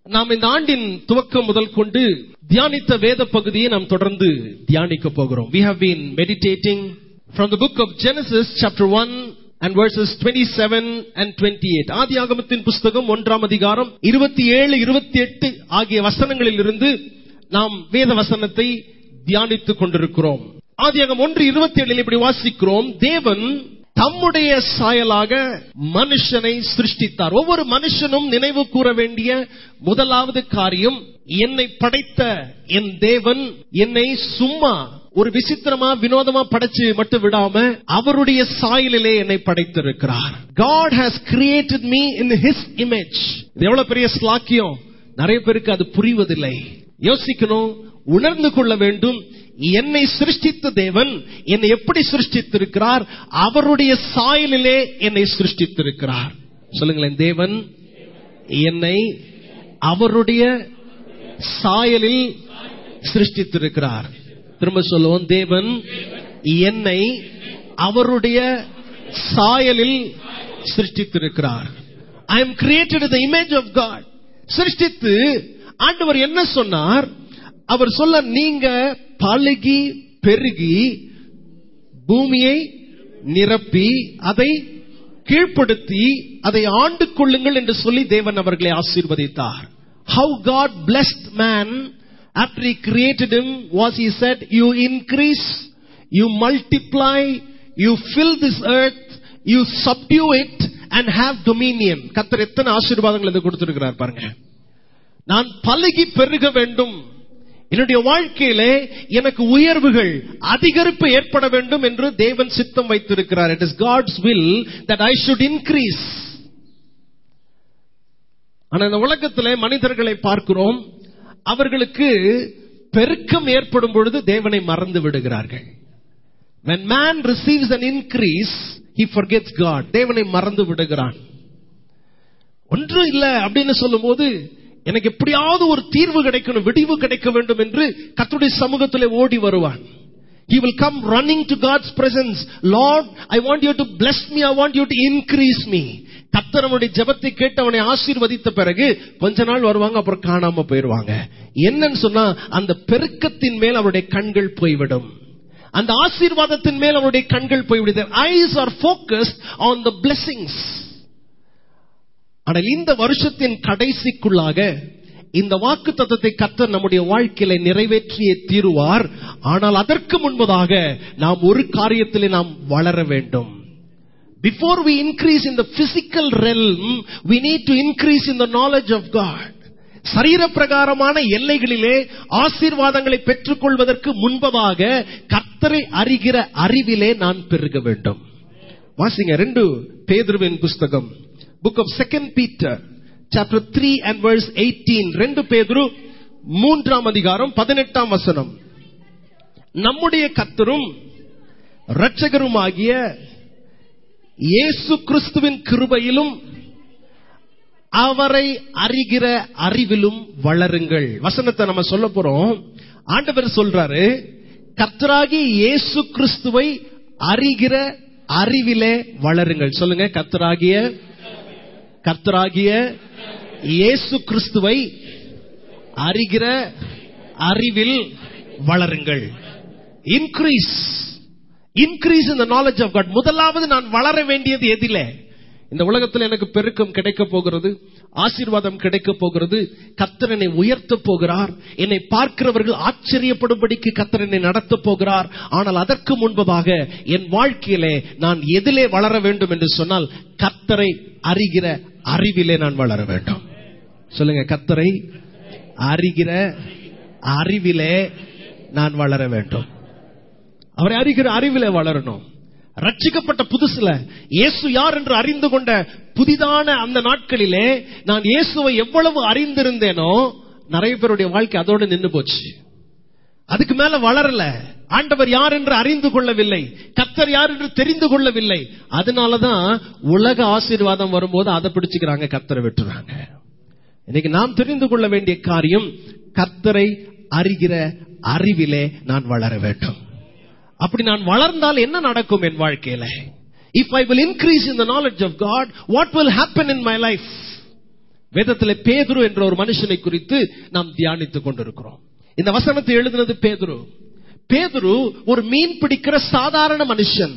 நாம் இந்த ஆண்டின் துவக்கம் முதல் கொண்டு தியானித்த வேத பகுதியை நாம் தொடர்ந்து தியானிக்க போகிறோம் we have been meditating from the book of genesis chapter 1 and verses 27 and 28 ஆதியாகமத்தின் புஸ்தகம் ஒன்றாம் அதிகாரம் 27 28 ஆகிய வசனங்களில் இருந்து நாம் வேத வசனத்தை தியானித்துக் கொண்டிருக்கிறோம் ஆதியாகம் ஒன்று இருபத்தி ஏழில் இப்படி வாசிக்கிறோம் தேவன் தம்முடைய சாயலாக மனுஷனை சிருஷ்டித்தார் ஒவ்வொரு மனுஷனும் நினைவு கூற வேண்டிய முதலாவது காரியம் என்னை படைத்த என் தேவன் என்னை சும்மா ஒரு விசித்திரமா வினோதமா படைச்சு மட்டும் விடாம அவருடைய சாயலிலே என்னை படைத்திருக்கிறார் God has created me in his image இது எவ்வளவு பெரிய ஸ்லாக்கியம் நிறைய பேருக்கு அது புரிவதில்லை யோசிக்கணும் உணர்ந்து கொள்ள வேண்டும் என்னை சிருஷ்டித்த தேவன் என்னை எப்படி சிருஷ்டித்திருக்கிறார் அவருடைய சாயலிலே என்னை சிருஷ்டித்திருக்கிறார் சொல்லுங்களேன் தேவன் என்னை அவருடைய சாயலில் சிருஷ்டித்திருக்கிறார் திரும்ப சொல்லுவோம் தேவன் என்னை அவருடைய சாயலில் சிருஷ்டித்திருக்கிறார் I am created the image of God சிருஷ்டித்து ஆண்டவர் என்ன சொன்னார் அவர் சொல்ல நீங்க பழுகி பெருகி பூமியை நிரப்பி அதை கீழ்ப்படுத்தி அதை ஆண்டு கொள்ளுங்கள் என்று சொல்லி தேவன் அவர்களை ஆசீர்வதித்தார் how God blessed man after he created him was he said you increase you multiply you fill this earth you subdue it and have dominion கத்தர் எத்தனை ஆசீர்வாதங்கள் இது கொடுத்திருக்கிறார் பாருங்க நான் பழகி பெருக வேண்டும் என்னுடைய வாழ்க்கையிலே எனக்கு உயர்வுகள் அதிகரிப்பு ஏற்பட வேண்டும் என்று தேவன் சித்தம் வைத்திருக்கிறார் it is God's will that I should increase ஆனா இந்த உலகத்திலே மனிதர்களை பார்க்கிறோம் அவர்களுக்கு பெருக்கம் ஏற்படும் பொழுது தேவனை மறந்து விடுகிறார்கள் when man receives an increase he forgets god தேவனை மறந்து விடுகிறான் ஒன்றும் இல்ல அப்படின்னு சொல்லும்போது எனக்கு எப்படியாவது ஒரு தீர்வு கிடைக்கணும் விடிவு கிடைக்க வேண்டும் என்று கத்துடைய சமூகத்திலே ஓடி வருவான் He will come running to God's presence. Lord, I want you to bless me. I want you to increase me. கத்தர் அவனுடைய ஜபத்தை கேட்டு அவனை ஆசீர்வதித்த பிறகு கொஞ்ச நாள் வருவாங்க அப்புறம் காணாம போயிருவாங்க என்னன்னு சொன்னா அந்த பெருக்கத்தின் மேல் அவருடைய கண்கள் போய்விடும் அந்த ஆசீர்வாதத்தின் மேல் அவருடைய கண்கள் போய்விடுது eyes are focused on the blessings ஆனால் இந்த வருஷத்தின் கடைசிக்குள்ளாக இந்த வாக்கு தத்துவத்தை கத்தர் நம்முடைய வாழ்க்கையில நிறைவேற்றிய தீருவார் ஆனால் அதற்கு முன்பதாக நாம் ஒரு காரியத்திலே நாம் வளர வேண்டும் before we increase in the physical realm we need to increase in the knowledge of God சரீர பிரகாரமான எல்லைகளிலே ஆசீர்வாதங்களை பெற்றுக் கொள்வதற்கு முன்பதாக கத்தரை அறிகிற அறிவிலே நான் பெருக வேண்டும் வாசிங்க ரெண்டு பேதுருவின் புஸ்தகம் book of second Peter chapter three and verse eighteen ரெண்டு பேதுரு மூன்றாம் அதிகாரம் பதினெட்டாம் வசனம் நம்முடைய கத்தரும் இரட்சகருமாகிய இயேசு கிறிஸ்துவின் கிருபையிலும் அவரை அறிகிற அறிவிலும் வளருங்கள் வசனத்தை நம்ம சொல்ல போறோம் ஆண்டவர் சொல்றாரு கத்தராகி இயேசு கிறிஸ்துவை அறிகிற அறிவிலே வளருங்கள் சொல்லுங்க கத்தராகிய கர்த்தராகிய இயேசு கிறிஸ்துவை அறிகிற அறிவில் வளருங்கள் இன்க்ரீஸ் இன்க்ரீஸ் இந்த நாலேஜ் ஆஃப் காட் முதலாவது நான் வளர வேண்டியது எதிலே இந்த உலகத்தில் எனக்கு பெருக்கம் கிடைக்க போகிறது ஆசீர்வாதம் கிடைக்க போகிறது கத்தரனை உயர்த்த போகிறார் என்னை பார்க்கிறவர்கள் ஆச்சரியப்படும்படிக்கு கத்தரனை நடத்த போகிறார் ஆனால் அதற்கு முன்பதாக என் வாழ்க்கையிலே நான் எதிலே வளர வேண்டும் என்று சொன்னால் கத்தரை அறிகிற அறிவிலே நான் வளர வேண்டும் சொல்லுங்க கத்தரை அறிகிற அறிவிலே நான் வளர வேண்டும் அவரை அறிகிற அறிவிலே வளரணும் ரட்சிக்கப்பட்ட புதுசுல இயேசு யார் என்று அறிந்து கொண்ட புதிதான அந்த நாட்களிலே நான் இயேசுவை எவ்வளவு அறிந்திருந்தேனோ நிறைய பேருடைய வாழ்க்கை அதோடு நின்று போச்சு அதுக்கு மேல வளரல ஆண்டவர் யார் என்று அறிந்து கொள்ளவில்லை கத்தர் யார் என்று தெரிந்து கொள்ளவில்லை அதனாலதான் உலக ஆசீர்வாதம் வரும்போது அதை பிடிச்சுக்கிறாங்க கத்தரை விட்டுறாங்க இன்னைக்கு நாம் தெரிந்து கொள்ள வேண்டிய காரியம் கத்தரை அறிகிற அறிவிலே நான் வளர வேண்டும் அப்படி நான் வளர்ந்தால் என்ன நடக்கும் என் வாழ்க்கையில if I will increase in the knowledge of God what will happen in my life வேதத்திலே பேதுரு என்ற ஒரு மனுஷனை குறித்து நாம் தியானித்துக் கொண்டிருக்கிறோம் இந்த வசனத்தை எழுதினது பேதுரு பேதுரு ஒரு மீன் பிடிக்கிற சாதாரண மனுஷன்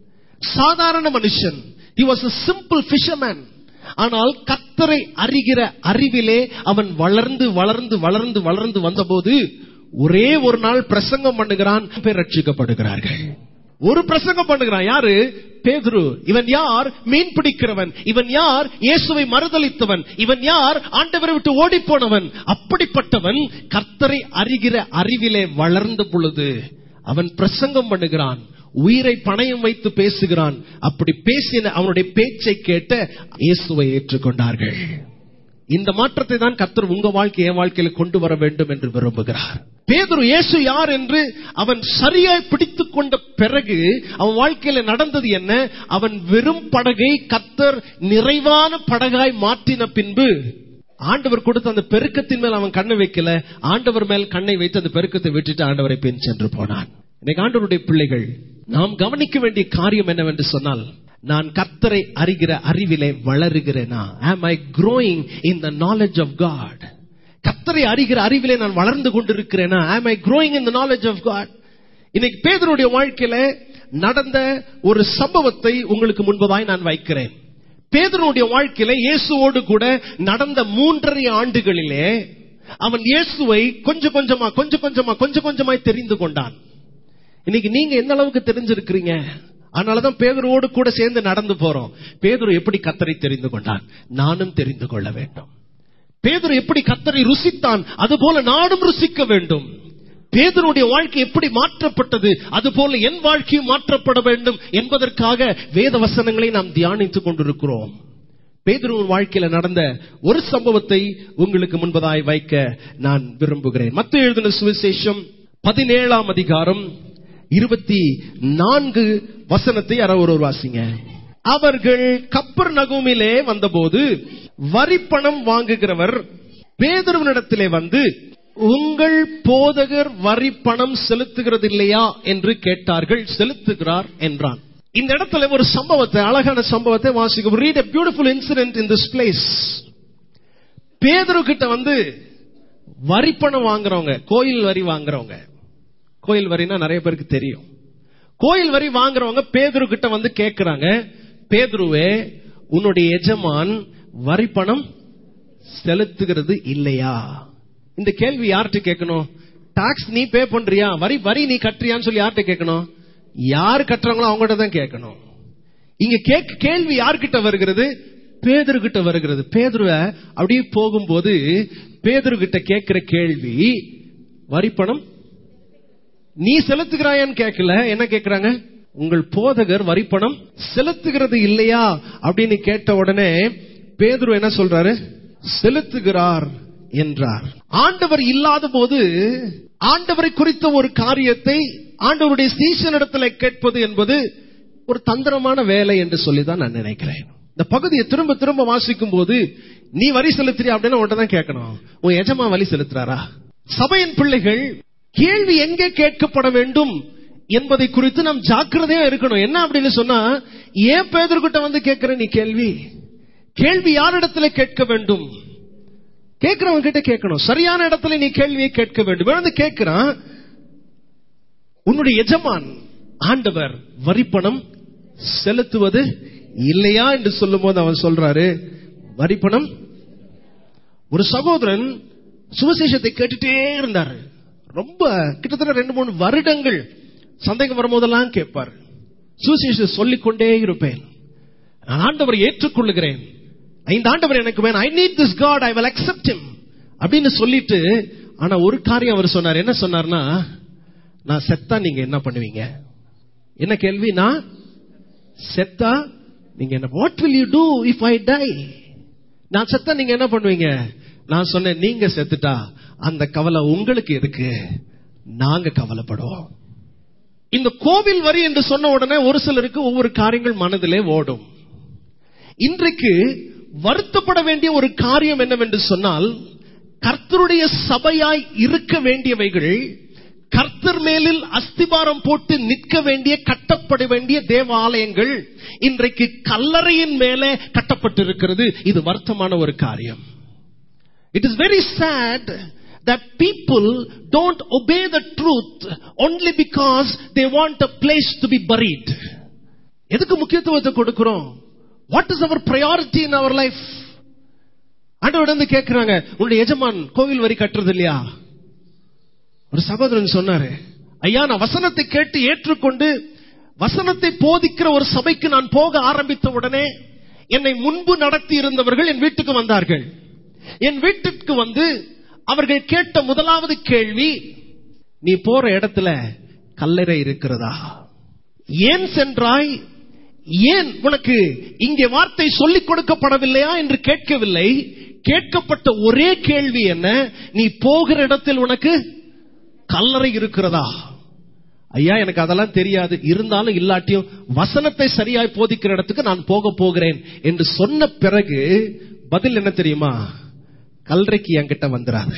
சாதாரண மனுஷன் he was a simple fisherman ஆனால் கத்தரை அறிகிற அறிவிலே அவன் வளர்ந்து வளர்ந்து வளர்ந்து வளர்ந்து வந்தபோது ஒரே ஒரு நாள் பிரசங்கம் பண்ணுகிறான் பேர் ரட்சிக்கப்படுகிறார்கள் ஒரு பிரசங்கம் பண்ணுகிறான் யாரு பேதுரு இவன் யார் மீன் பிடிக்கிறவன் இவன் யார் இயேசுவை மறுதளித்தவன் இவன் யார் ஆண்டவரை விட்டு ஓடி போனவன் அப்படிப்பட்டவன் கர்த்தரை அறிகிற அறிவிலே வளர்ந்த பொழுது அவன் பிரசங்கம் பண்ணுகிறான் உயிரை பணயம் வைத்து பேசுகிறான் அப்படி பேசின அவனுடைய பேச்சை கேட்ட இயேசுவை ஏற்றுக்கொண்டார்கள் இந்த மாற்றத்தை தான் கர்த்தர் உங்க வாழ்க்கை என் வாழ்க்கையில கொண்டு வர வேண்டும் என்று விரும்புகிறார் பேதுரு இயேசு யார் என்று அவன் சரியாய் பிடித்துக் கொண்ட பிறகு அவன் வாழ்க்கையில நடந்தது என்ன அவன் வெறும் படகை கத்தர் நிறைவான படகாய் மாற்றின பின்பு ஆண்டவர் கொடுத்த அந்த பெருக்கத்தின் மேல் அவன் கண்ணை வைக்கல ஆண்டவர் மேல் கண்ணை வைத்து அந்த பெருக்கத்தை விட்டுட்டு ஆண்டவரை பின் சென்று போனான் இன்னைக்கு ஆண்டவருடைய பிள்ளைகள் நாம் கவனிக்க வேண்டிய காரியம் என்னவென்று சொன்னால் நான் கர்த்தரை அறிகிற அறிவிலே வளருகிறேனா ஆம் ஐ growing in the knowledge of God கர்த்தரை அறிகிற அறிவிலே நான் வளர்ந்து கொண்டிருக்கிறேனா ஆம் ஐ growing in the knowledge of God இன்னைக்கு பேதருடைய வாழ்க்கையில நடந்த ஒரு சம்பவத்தை உங்களுக்கு முன்பதாய் நான் வைக்கிறேன் பேதருடைய வாழ்க்கையில இயேசுவோடு கூட நடந்த மூன்றரை ஆண்டுகளிலே அவன் இயேசுவை கொஞ்சம் கொஞ்சமா கொஞ்சம் கொஞ்சமா கொஞ்சம் கொஞ்சமாய் தெரிந்து கொண்டான் இன்னைக்கு நீங்க எந்த அளவுக்கு தெரிஞ்சிருக்கிறீங்க அதனாலதான் பேதுருவோடு கூட சேர்ந்து நடந்து போறோம் பேதுரு எப்படி கத்தரை தெரிந்து கொண்டான் நானும் தெரிந்து கொள்ள வேண்டும் பேதுரு எப்படி கத்தரை ருசித்தான் அதுபோல நானும் ருசிக்க வேண்டும் பேதருடைய வாழ்க்கை எப்படி மாற்றப்பட்டது அதுபோல என் வாழ்க்கையும் மாற்றப்பட வேண்டும் என்பதற்காக வேத வசனங்களை நாம் தியானித்துக் கொண்டிருக்கிறோம் பேதுருவின் வாழ்க்கையில நடந்த ஒரு சம்பவத்தை உங்களுக்கு முன்பதாய் வைக்க நான் விரும்புகிறேன் மத்த எழுதின சுவிசேஷம் பதினேழாம் அதிகாரம் இருபத்தி நான்கு வசனத்தை யாராவது ஒருவர் வாசிங்க அவர்கள் கப்பர் நகுமிலே வந்தபோது வரிப்பணம் வாங்குகிறவர் பேதருவனிடத்திலே வந்து உங்கள் போதகர் வரி பணம் செலுத்துகிறது இல்லையா என்று கேட்டார்கள் செலுத்துகிறார் என்றான் இந்த இடத்துல ஒரு சம்பவத்தை அழகான சம்பவத்தை வாசிக்கும் read a beautiful incident in this place பேதுரு கிட்ட வந்து வரி பணம் வாங்குறவங்க கோயில் வரி வாங்குறவங்க கோயில் வரினா நிறைய பேருக்கு தெரியும் கோயில் வரி வாங்குறவங்க பேதுரு கிட்ட வந்து கேக்குறாங்க பேதுருவே உன்னுடைய எஜமான் வரி பணம் செலுத்துகிறது இல்லையா இந்த கேள்வி யார்கிட்ட கேட்கணும் டாக்ஸ் நீ பே பண்றியா வரி வரி நீ கட்டுறியான்னு சொல்லி யார்கிட்ட கேட்கணும் யார் கட்டுறாங்களோ அவங்ககிட்ட தான் கேட்கணும் இங்க கேக் கேள்வி யார்கிட்ட வருகிறது பேதுரு கிட்ட வருகிறது பேதுருவ அப்படியே போகும்போது பேதுரு கிட்ட கேட்கிற கேள்வி வரி பணம் நீ செலுத்துகிறாயான்னு கேட்கல என்ன கேக்குறாங்க உங்கள் போதகர் வரிப்பணம் செலுத்துகிறது இல்லையா அப்படின்னு கேட்ட உடனே பேதுரு என்ன சொல்றாரு செலுத்துகிறார் என்றார் ஆண்டவர் இல்லாத போது ஆண்டவரை குறித்த ஒரு காரியத்தை ஆண்டவருடைய சீசனிடத்துல கேட்பது என்பது ஒரு தந்திரமான வேலை என்று சொல்லிதான் நான் நினைக்கிறேன் இந்த பகுதியை திரும்ப திரும்ப வாசிக்கும் போது நீ வரி செலுத்துறியா அப்படின்னு உன்கிட்ட தான் கேட்கணும் உன் எஜமா வரி செலுத்துறாரா சபையின் பிள்ளைகள் கேள்வி எங்கே கேட்கப்பட வேண்டும் என்பதை குறித்து நாம் ஜாக்கிரதையா இருக்கணும் என்ன அப்படின்னு சொன்னா ஏன் பேதர்கிட்ட வந்து கேட்கிற நீ கேள்வி கேள்வி யாரிடத்துல கேட்க வேண்டும் கேட்கிறவங்க கிட்ட கேட்கணும் சரியான இடத்துல நீ கேள்வியை கேட்க வேண்டும் வந்து கேட்கிறான் உன்னுடைய எஜமான் ஆண்டவர் வரிப்பணம் செலுத்துவது இல்லையா என்று சொல்லும் போது அவன் சொல்றாரு வரிப்பணம் ஒரு சகோதரன் சுவிசேஷத்தை கேட்டுட்டே இருந்தாரு ரொம்ப கிட்டத்தட்ட ரெண்டு மூணு வருடங்கள் சந்தேகம் வரும்போதெல்லாம் கேட்பார் சுவிசேஷம் சொல்லிக்கொண்டே இருப்பேன் நான் ஆண்டவரை ஏற்றுக்கொள்ளுகிறேன் இந்த ஆண்டவர் எனக்கு வேணும் I need this God I will accept him அப்படின்னு சொல்லிட்டு ஆனா ஒரு காரியம் அவர் சொன்னார் என்ன சொன்னார்னா நான் செத்தா நீங்க என்ன பண்ணுவீங்க என்ன கேள்வி நான் செத்தா நீங்க என்ன what will you do if I die நான் செத்தா நீங்க என்ன பண்ணுவீங்க நான் சொன்னேன் நீங்க செத்துட்டா அந்த கவலை உங்களுக்கு எதுக்கு நாங்க கவலைப்படுவோம் இந்த கோவில் வரி என்று சொன்ன உடனே ஒரு சிலருக்கு ஒவ்வொரு காரியங்கள் மனதிலே ஓடும் இன்றைக்கு வருத்தப்பட வேண்டிய ஒரு காரியம் என்னவென்று சொன்னால் கர்த்தருடைய சபையாய் இருக்க வேண்டியவைகள் கர்த்தர் மேலில் அஸ்திபாரம் போட்டு நிற்க வேண்டிய கட்டப்பட வேண்டிய தேவாலயங்கள் இன்றைக்கு கல்லறையின் மேலே கட்டப்பட்டிருக்கிறது இது வருத்தமான ஒரு காரியம் It is very sad that people don't obey the truth only because they want a place to be buried. எதுக்கு முக்கியத்துவத்தை கொடுக்கிறோம் what is our priority in our life ஆண்டவர் வந்து கேட்கிறாங்க உன்னுடைய எஜமான் கோவில் வரி கட்டுறது இல்லையா ஒரு சகோதரன் சொன்னாரு ஐயா நான் வசனத்தை கேட்டு ஏற்றுக்கொண்டு வசனத்தை போதிக்கிற ஒரு சபைக்கு நான் போக ஆரம்பித்த உடனே என்னை முன்பு நடத்தி இருந்தவர்கள் என் வீட்டுக்கு வந்தார்கள் என் வீட்டுக்கு வந்து அவர்கள் கேட்ட முதலாவது கேள்வி நீ போற இடத்துல கல்லறை இருக்கிறதா ஏன் சென்றாய் ஏன் உனக்கு இங்கே வார்த்தை சொல்லிக் கொடுக்கப்படவில்லையா என்று கேட்கவில்லை கேட்கப்பட்ட ஒரே கேள்வி என்ன நீ போகிற இடத்தில் உனக்கு கல்லறை இருக்கிறதா ஐயா எனக்கு அதெல்லாம் தெரியாது இருந்தாலும் இல்லாட்டியும் வசனத்தை சரியாய் போதிக்கிற இடத்துக்கு நான் போக போகிறேன் என்று சொன்ன பிறகு பதில் என்ன தெரியுமா கல்லறைக்கு என்கிட்ட வந்துறாரு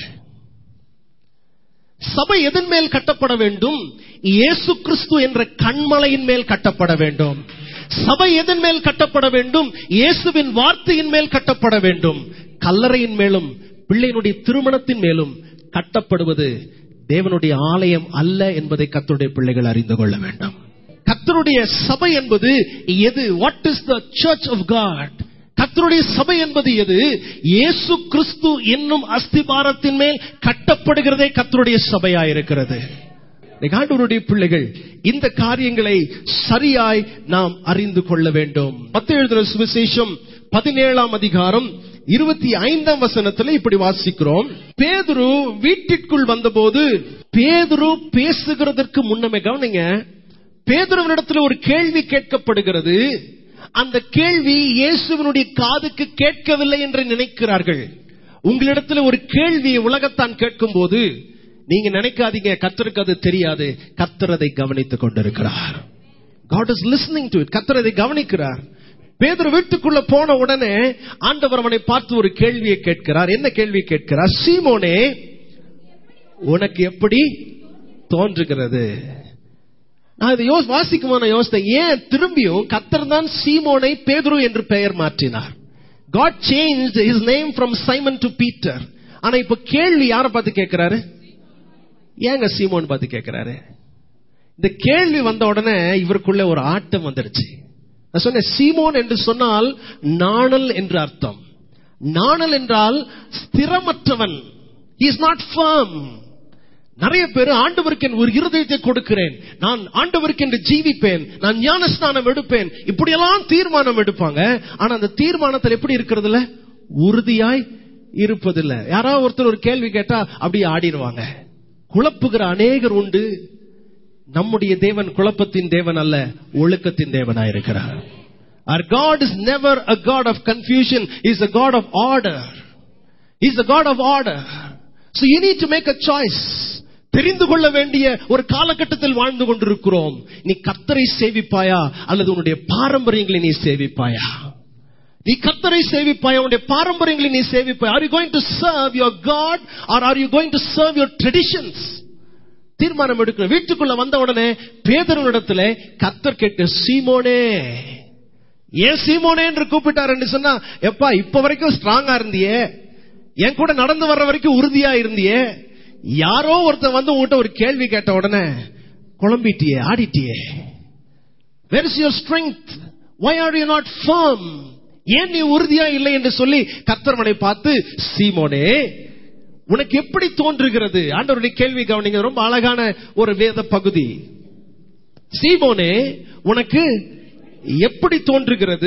சபை எதன் மேல் கட்டப்பட வேண்டும் இயேசு கிறிஸ்து என்ற கண்மலையின் மேல் கட்டப்பட வேண்டும் சபை எதன் மேல் கட்டப்பட வேண்டும் இயேசுவின் வார்த்தையின் மேல் கட்டப்பட வேண்டும் கல்லறையின் மேலும் பிள்ளையினுடைய திருமணத்தின் மேலும் கட்டப்படுவது தேவனுடைய ஆலயம் அல்ல என்பதை கத்தருடைய பிள்ளைகள் அறிந்து கொள்ள வேண்டும் கத்தருடைய சபை என்பது எது what is the church of God கத்தருடைய சபை என்பது எது இயேசு கிறிஸ்து என்னும் அஸ்திபாரத்தின் மேல் கட்டப்படுகிறதே கத்தருடைய சபையா இருக்கிறது ஆண்டவருடைய பிள்ளைகள் இந்த காரியங்களை சரியாய் நாம் அறிந்து கொள்ள வேண்டும் மத்த எழுதுற சுவிசேஷம் பதினேழாம் அதிகாரம் இருபத்தி ஐந்தாம் வசனத்துல இப்படி வாசிக்கிறோம் பேதுரு வீட்டிற்குள் வந்தபோது பேதுரு பேசுகிறதற்கு முன்னமே கவனிங்க பேதுருவனிடத்துல ஒரு கேள்வி கேட்கப்படுகிறது அந்த கேள்வி இயேசுவனுடைய காதுக்கு கேட்கவில்லை என்று நினைக்கிறார்கள் உங்களிடத்துல ஒரு கேள்வி உலகத்தான் கேட்கும் போது நீங்க நினைக்காதீங்க கத்தருக்கு அது தெரியாது கத்தரதை கவனித்துக் கொண்டிருக்கிறார் God is listening to it. கத்தர் அதை கவனிக்கிறார் பேதர் வீட்டுக்குள்ள போன உடனே ஆண்டவர் அவனை பார்த்து ஒரு கேள்வியை கேட்கிறார் என்ன கேள்வி கேட்கிறார் சீமோனே உனக்கு எப்படி தோன்றுகிறது நான் இதை யோசி வாசிக்குமா நான் யோசித்தேன் ஏன் திரும்பியும் கத்தர் தான் சீமோனை பேதுரு என்று பெயர் மாற்றினார் God change his name from Simon to Peter ஆனா இப்ப கேள்வி யாரை பார்த்து கேட்கிறாரு ஏங்க சீமோன் பார்த்து கேட்கிறாரு இந்த கேள்வி வந்த உடனே இவருக்குள்ள ஒரு ஆட்டம் வந்துருச்சு நான் சொன்னேன் சீமோன் என்று சொன்னால் நாணல் என்று அர்த்தம் நாணல் என்றால் ஸ்திரமற்றவன் இஸ் நாட் ஃபர்ம் நிறைய பேர் ஆண்டவருக்கு என் ஒரு இருதயத்தை கொடுக்கிறேன் நான் ஆண்டவருக்கு என்று ஜீவிப்பேன் நான் ஞானஸ்நானம் எடுப்பேன் இப்படியெல்லாம் தீர்மானம் எடுப்பாங்க ஆனா அந்த தீர்மானத்தில் எப்படி இருக்கிறதுல உறுதியாய் இருப்பதில்லை யாராவது ஒருத்தர் ஒரு கேள்வி கேட்டா அப்படியே ஆடிடுவாங்க குழப்புகிற அநேகர் உண்டு நம்முடைய தேவன் குழப்பத்தின் தேவன் அல்ல ஒழுக்கத்தின் தேவனாய் இருக்கிறார் Our God is never a God of confusion. He's a God of order. He's a God of order. So you need to make a choice. தெரிந்து கொள்ள வேண்டிய ஒரு காலகட்டத்தில் வாழ்ந்து கொண்டிருக்கிறோம் நீ கத்தரை சேவிப்பாயா அல்லது உன்னுடைய பாரம்பரியங்களை நீ சேவிப்பாயா நீ கத்தரை சேவிப்பாயா உன்னுடைய பாரம்பரியங்களை நீ சேவிப்பாயா are you going to serve your God or are you going to serve your traditions தீர்மானம் எடுக்கணும் வீட்டுக்குள்ள வந்த உடனே பேதரிடத்துல கத்தர் கேட்டு சீமோனே ஏன் சீமோனே என்று கூப்பிட்டார் சொன்னா எப்பா இப்ப வரைக்கும் ஸ்ட்ராங்கா இருந்தியே என் கூட நடந்து வர்ற வரைக்கும் உறுதியா இருந்தியே யாரோ ஒருத்தன் வந்து உங்ககிட்ட ஒரு கேள்வி கேட்ட உடனே குழம்பிட்டியே ஆடிட்டியே where is your strength why are you not firm ஏன் நீ உறுதியா இல்லை என்று சொல்லி கத்தர்மனை பார்த்து சீமோனே உனக்கு எப்படி தோன்றுகிறது ஆண்டவருடைய கேள்வி கவனிங்க ரொம்ப அழகான ஒரு வேத பகுதி சீமோனே உனக்கு எப்படி தோன்றுகிறது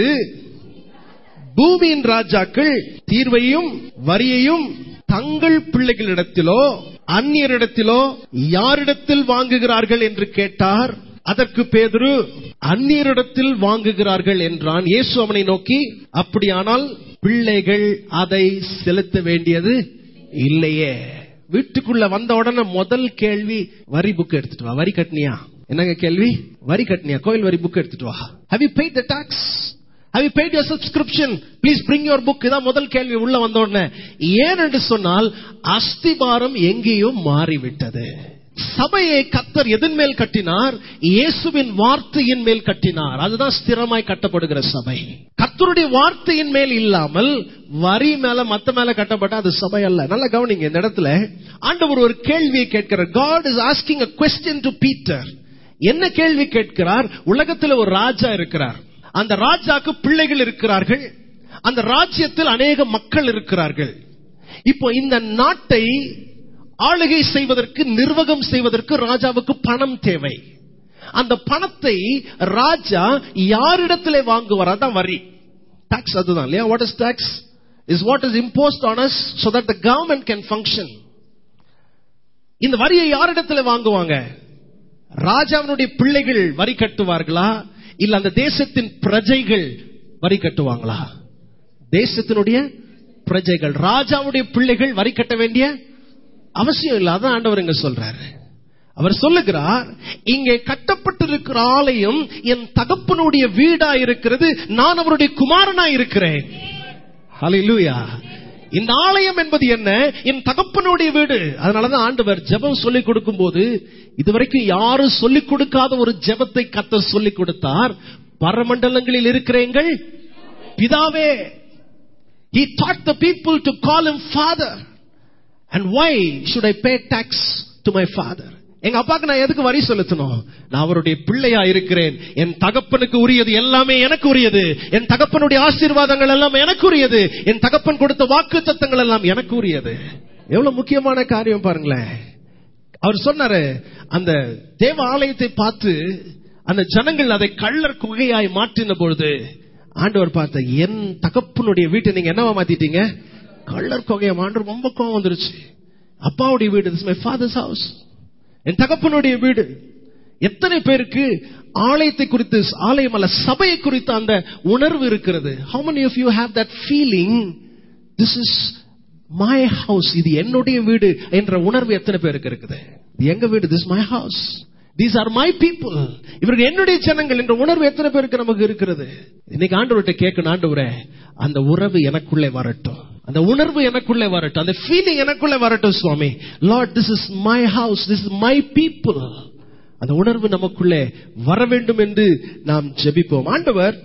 பூமியின் ராஜாக்கள் தீர்வையும் வரியையும் தங்கள் பிள்ளைகளிடத்திலோ அந்நியரிடத்திலோ யாரிடத்தில் வாங்குகிறார்கள் என்று கேட்டார் அதற்கு பேதுரு அந்நியரிடத்தில் வாங்குகிறார்கள் என்றான் இயேசு அவனை நோக்கி அப்படியானால் பிள்ளைகள் அதை செலுத்த வேண்டியது இல்லையே வீட்டுக்குள்ள வந்த உடனே முதல் கேள்வி வரி புக் எடுத்துட்டு வா வரி கட்டினியா என்னங்க கேள்வி வரி கட்டினியா கோயில் வரி புக் எடுத்துட்டு வா have you paid the tax have you paid your subscription please bring your book இதான் முதல் கேள்வி உள்ள வந்த உடனே ஏன் என்று சொன்னால் அஸ்திபாரம் எங்கேயும் மாறிவிட்டது சபையை கத்தர் எதன் மேல் கட்டினார் இயேசுவின் வார்த்தையின் மேல் கட்டினார் அதுதான் ஸ்திரமாய் கட்டப்படுகிற சபை கத்தர் கர்த்தருடைய வார்த்தையின் மேல் இல்லாமல் வரி மேல மத்த மேல கட்டப்பட்ட அது சபை அல்ல நல்லா கவனிங்க இந்த இடத்துல ஆண்டவர் ஒரு கேள்வியை கேட்கிறார் God is asking a question to Peter என்ன கேள்வி கேட்கிறார் உலகத்தில் ஒரு ராஜா இருக்கிறார் அந்த ராஜாக்கு பிள்ளைகள் இருக்கிறார்கள் அந்த ராஜ்யத்தில் அநேக மக்கள் இருக்கிறார்கள் இப்போ இந்த நாட்டை ஆளுகை செய்வதற்கு நிர்வாகம் செய்வதற்கு ராஜாவுக்கு பணம் தேவை அந்த பணத்தை ராஜா யாரிடத்திலே வாங்குவார் அதான் வரி டாக்ஸ் அதுதான் இல்லையா what is tax is what is imposed on us so that the government can function இந்த வரியை யாரிடத்துல வாங்குவாங்க ராஜாவினுடைய பிள்ளைகள் வரி கட்டுவார்களா இல்ல அந்த தேசத்தின் பிரஜைகள் வரி கட்டுவாங்களா தேசத்தினுடைய பிரஜைகள் ராஜாவுடைய பிள்ளைகள் வரி கட்ட வேண்டிய அவசியம் இல்ல அதான் ஆண்டவர் இங்க சொல்றாரு அவர் சொல்லுகிறார் இங்கே கட்டப்பட்டிருக்கிற ஆலயம் என் தகப்பனுடைய வீடா இருக்கிறது நான் அவருடைய குமாரனா இருக்கிறேன் ஹalleluya இந்த ஆலயம் என்பது என்ன என் தகப்பனுடைய வீடு அதனாலதான் ஆண்டவர் ஜெபம் சொல்லிக் கொடுக்கும் போது இதுவரைக்கும் யாரும் சொல்லிக் கொடுக்காத ஒரு ஜெபத்தை கத்தர் சொல்லிக் கொடுத்தார் பரமண்டலங்களில் இருக்கிறேங்கள் பிதாவே He taught the people to call him father. And why should I pay tax to my father? எங்க அப்பாக்கு நான் எதுக்கு வரி செலுத்தணும் நான் அவருடைய பிள்ளையா இருக்கிறேன் என் தகப்பனுக்கு உரியது எல்லாமே எனக்கு உரியது என் தகப்பனுடைய ஆசீர்வாதங்கள் எல்லாம் எனக்கு உரியது என் தகப்பன் கொடுத்த வாக்கு தத்தங்கள் எல்லாம் எனக்கு உரியது எவ்வளவு முக்கியமான காரியம் பாருங்களேன் அவர் சொன்னாரு அந்த தேவ ஆலயத்தை பார்த்து அந்த ஜனங்கள் அதை கள்ளர் குகையாய் மாற்றின பொழுது ஆண்டவர் பார்த்த என் தகப்பனுடைய வீட்டை நீங்க என்னவா மாத்திட்டீங்க கள்ளர் குகையை மாண்டு ரொம்ப கோவம் வந்துருச்சு அப்பாவுடைய வீடு மை ஃபாதர்ஸ் ஹவுஸ் என் தகப்பனுடைய வீடு எத்தனை பேருக்கு ஆலயத்தை குறித்து ஆலயம் அல்ல சபையை குறித்த அந்த உணர்வு இருக்கிறது how many of you have that feeling this is my house இது என்னுடைய வீடு என்ற உணர்வு எத்தனை பேருக்கு இருக்குது இது எங்க வீடு this is my house these are my people இவர்கள் என்னுடைய ஜனங்கள் என்ற உணர்வு எத்தனை பேருக்கு நமக்கு இருக்கிறது இன்னைக்கு ஆண்டவர்கிட்ட கேட்கணும் ஆண்டவரே அந்த உறவு எனக்குள்ளே வரட்டும் அந்த உணர்வு எனக்குள்ளே வரட்டும் அந்த ஃபீலிங் எனக்குள்ளே வரட்டும் சுவாமி Lord this is my house this is my people அந்த உணர்வு நமக்குள்ளே வர வேண்டும் என்று நாம் ஜெபிப்போம் ஆண்டவர்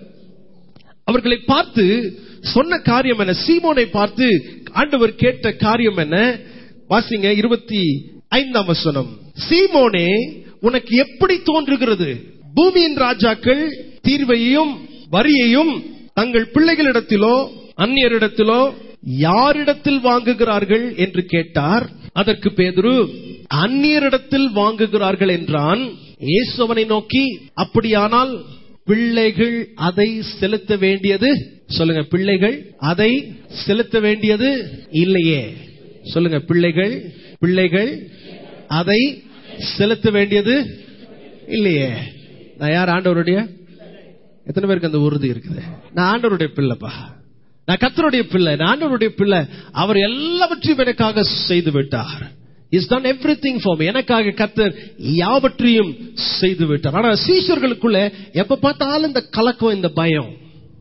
அவர்களை பார்த்து சொன்ன காரியம் என்ன சீமோனை பார்த்து ஆண்டவர் கேட்ட காரியம் என்ன வாசிங்க இருபத்தி ஐந்தாம் வசனம் சீமோனே உனக்கு எப்படி தோன்றுகிறது பூமியின் ராஜாக்கள் தீர்வையும் வரியையும் தங்கள் பிள்ளைகளிடத்திலோ அந்நியரிடத்திலோ யாரிடத்தில் வாங்குகிறார்கள் என்று கேட்டார் அதற்கு பேதுரு அந்நியரிடத்தில் வாங்குகிறார்கள் என்றான் இயேசு அவனை நோக்கி அப்படியானால் பிள்ளைகள் அதை செலுத்த வேண்டியது சொல்லுங்க பிள்ளைகள் அதை செலுத்த வேண்டியது இல்லையே சொல்லுங்க பிள்ளைகள் பிள்ளைகள் அதை செலுத்த வேண்டியது இல்லையே நான் யார் ஆண்டவருடைய எத்தனை பேருக்கு அந்த உறுதி இருக்குது நான் ஆண்டவருடைய பிள்ளைப்பா நான் கத்தருடைய பிள்ளை நான் ஆண்டவருடைய பிள்ளை அவர் எல்லாவற்றையும் எனக்காக செய்து விட்டார் is done everything for எனக்காக கத்தர் யாவற்றையும் செய்து விட்டார் ஆனா சீஷர்களுக்குள்ள எப்ப பார்த்தாலும் இந்த கலக்கம் இந்த பயம்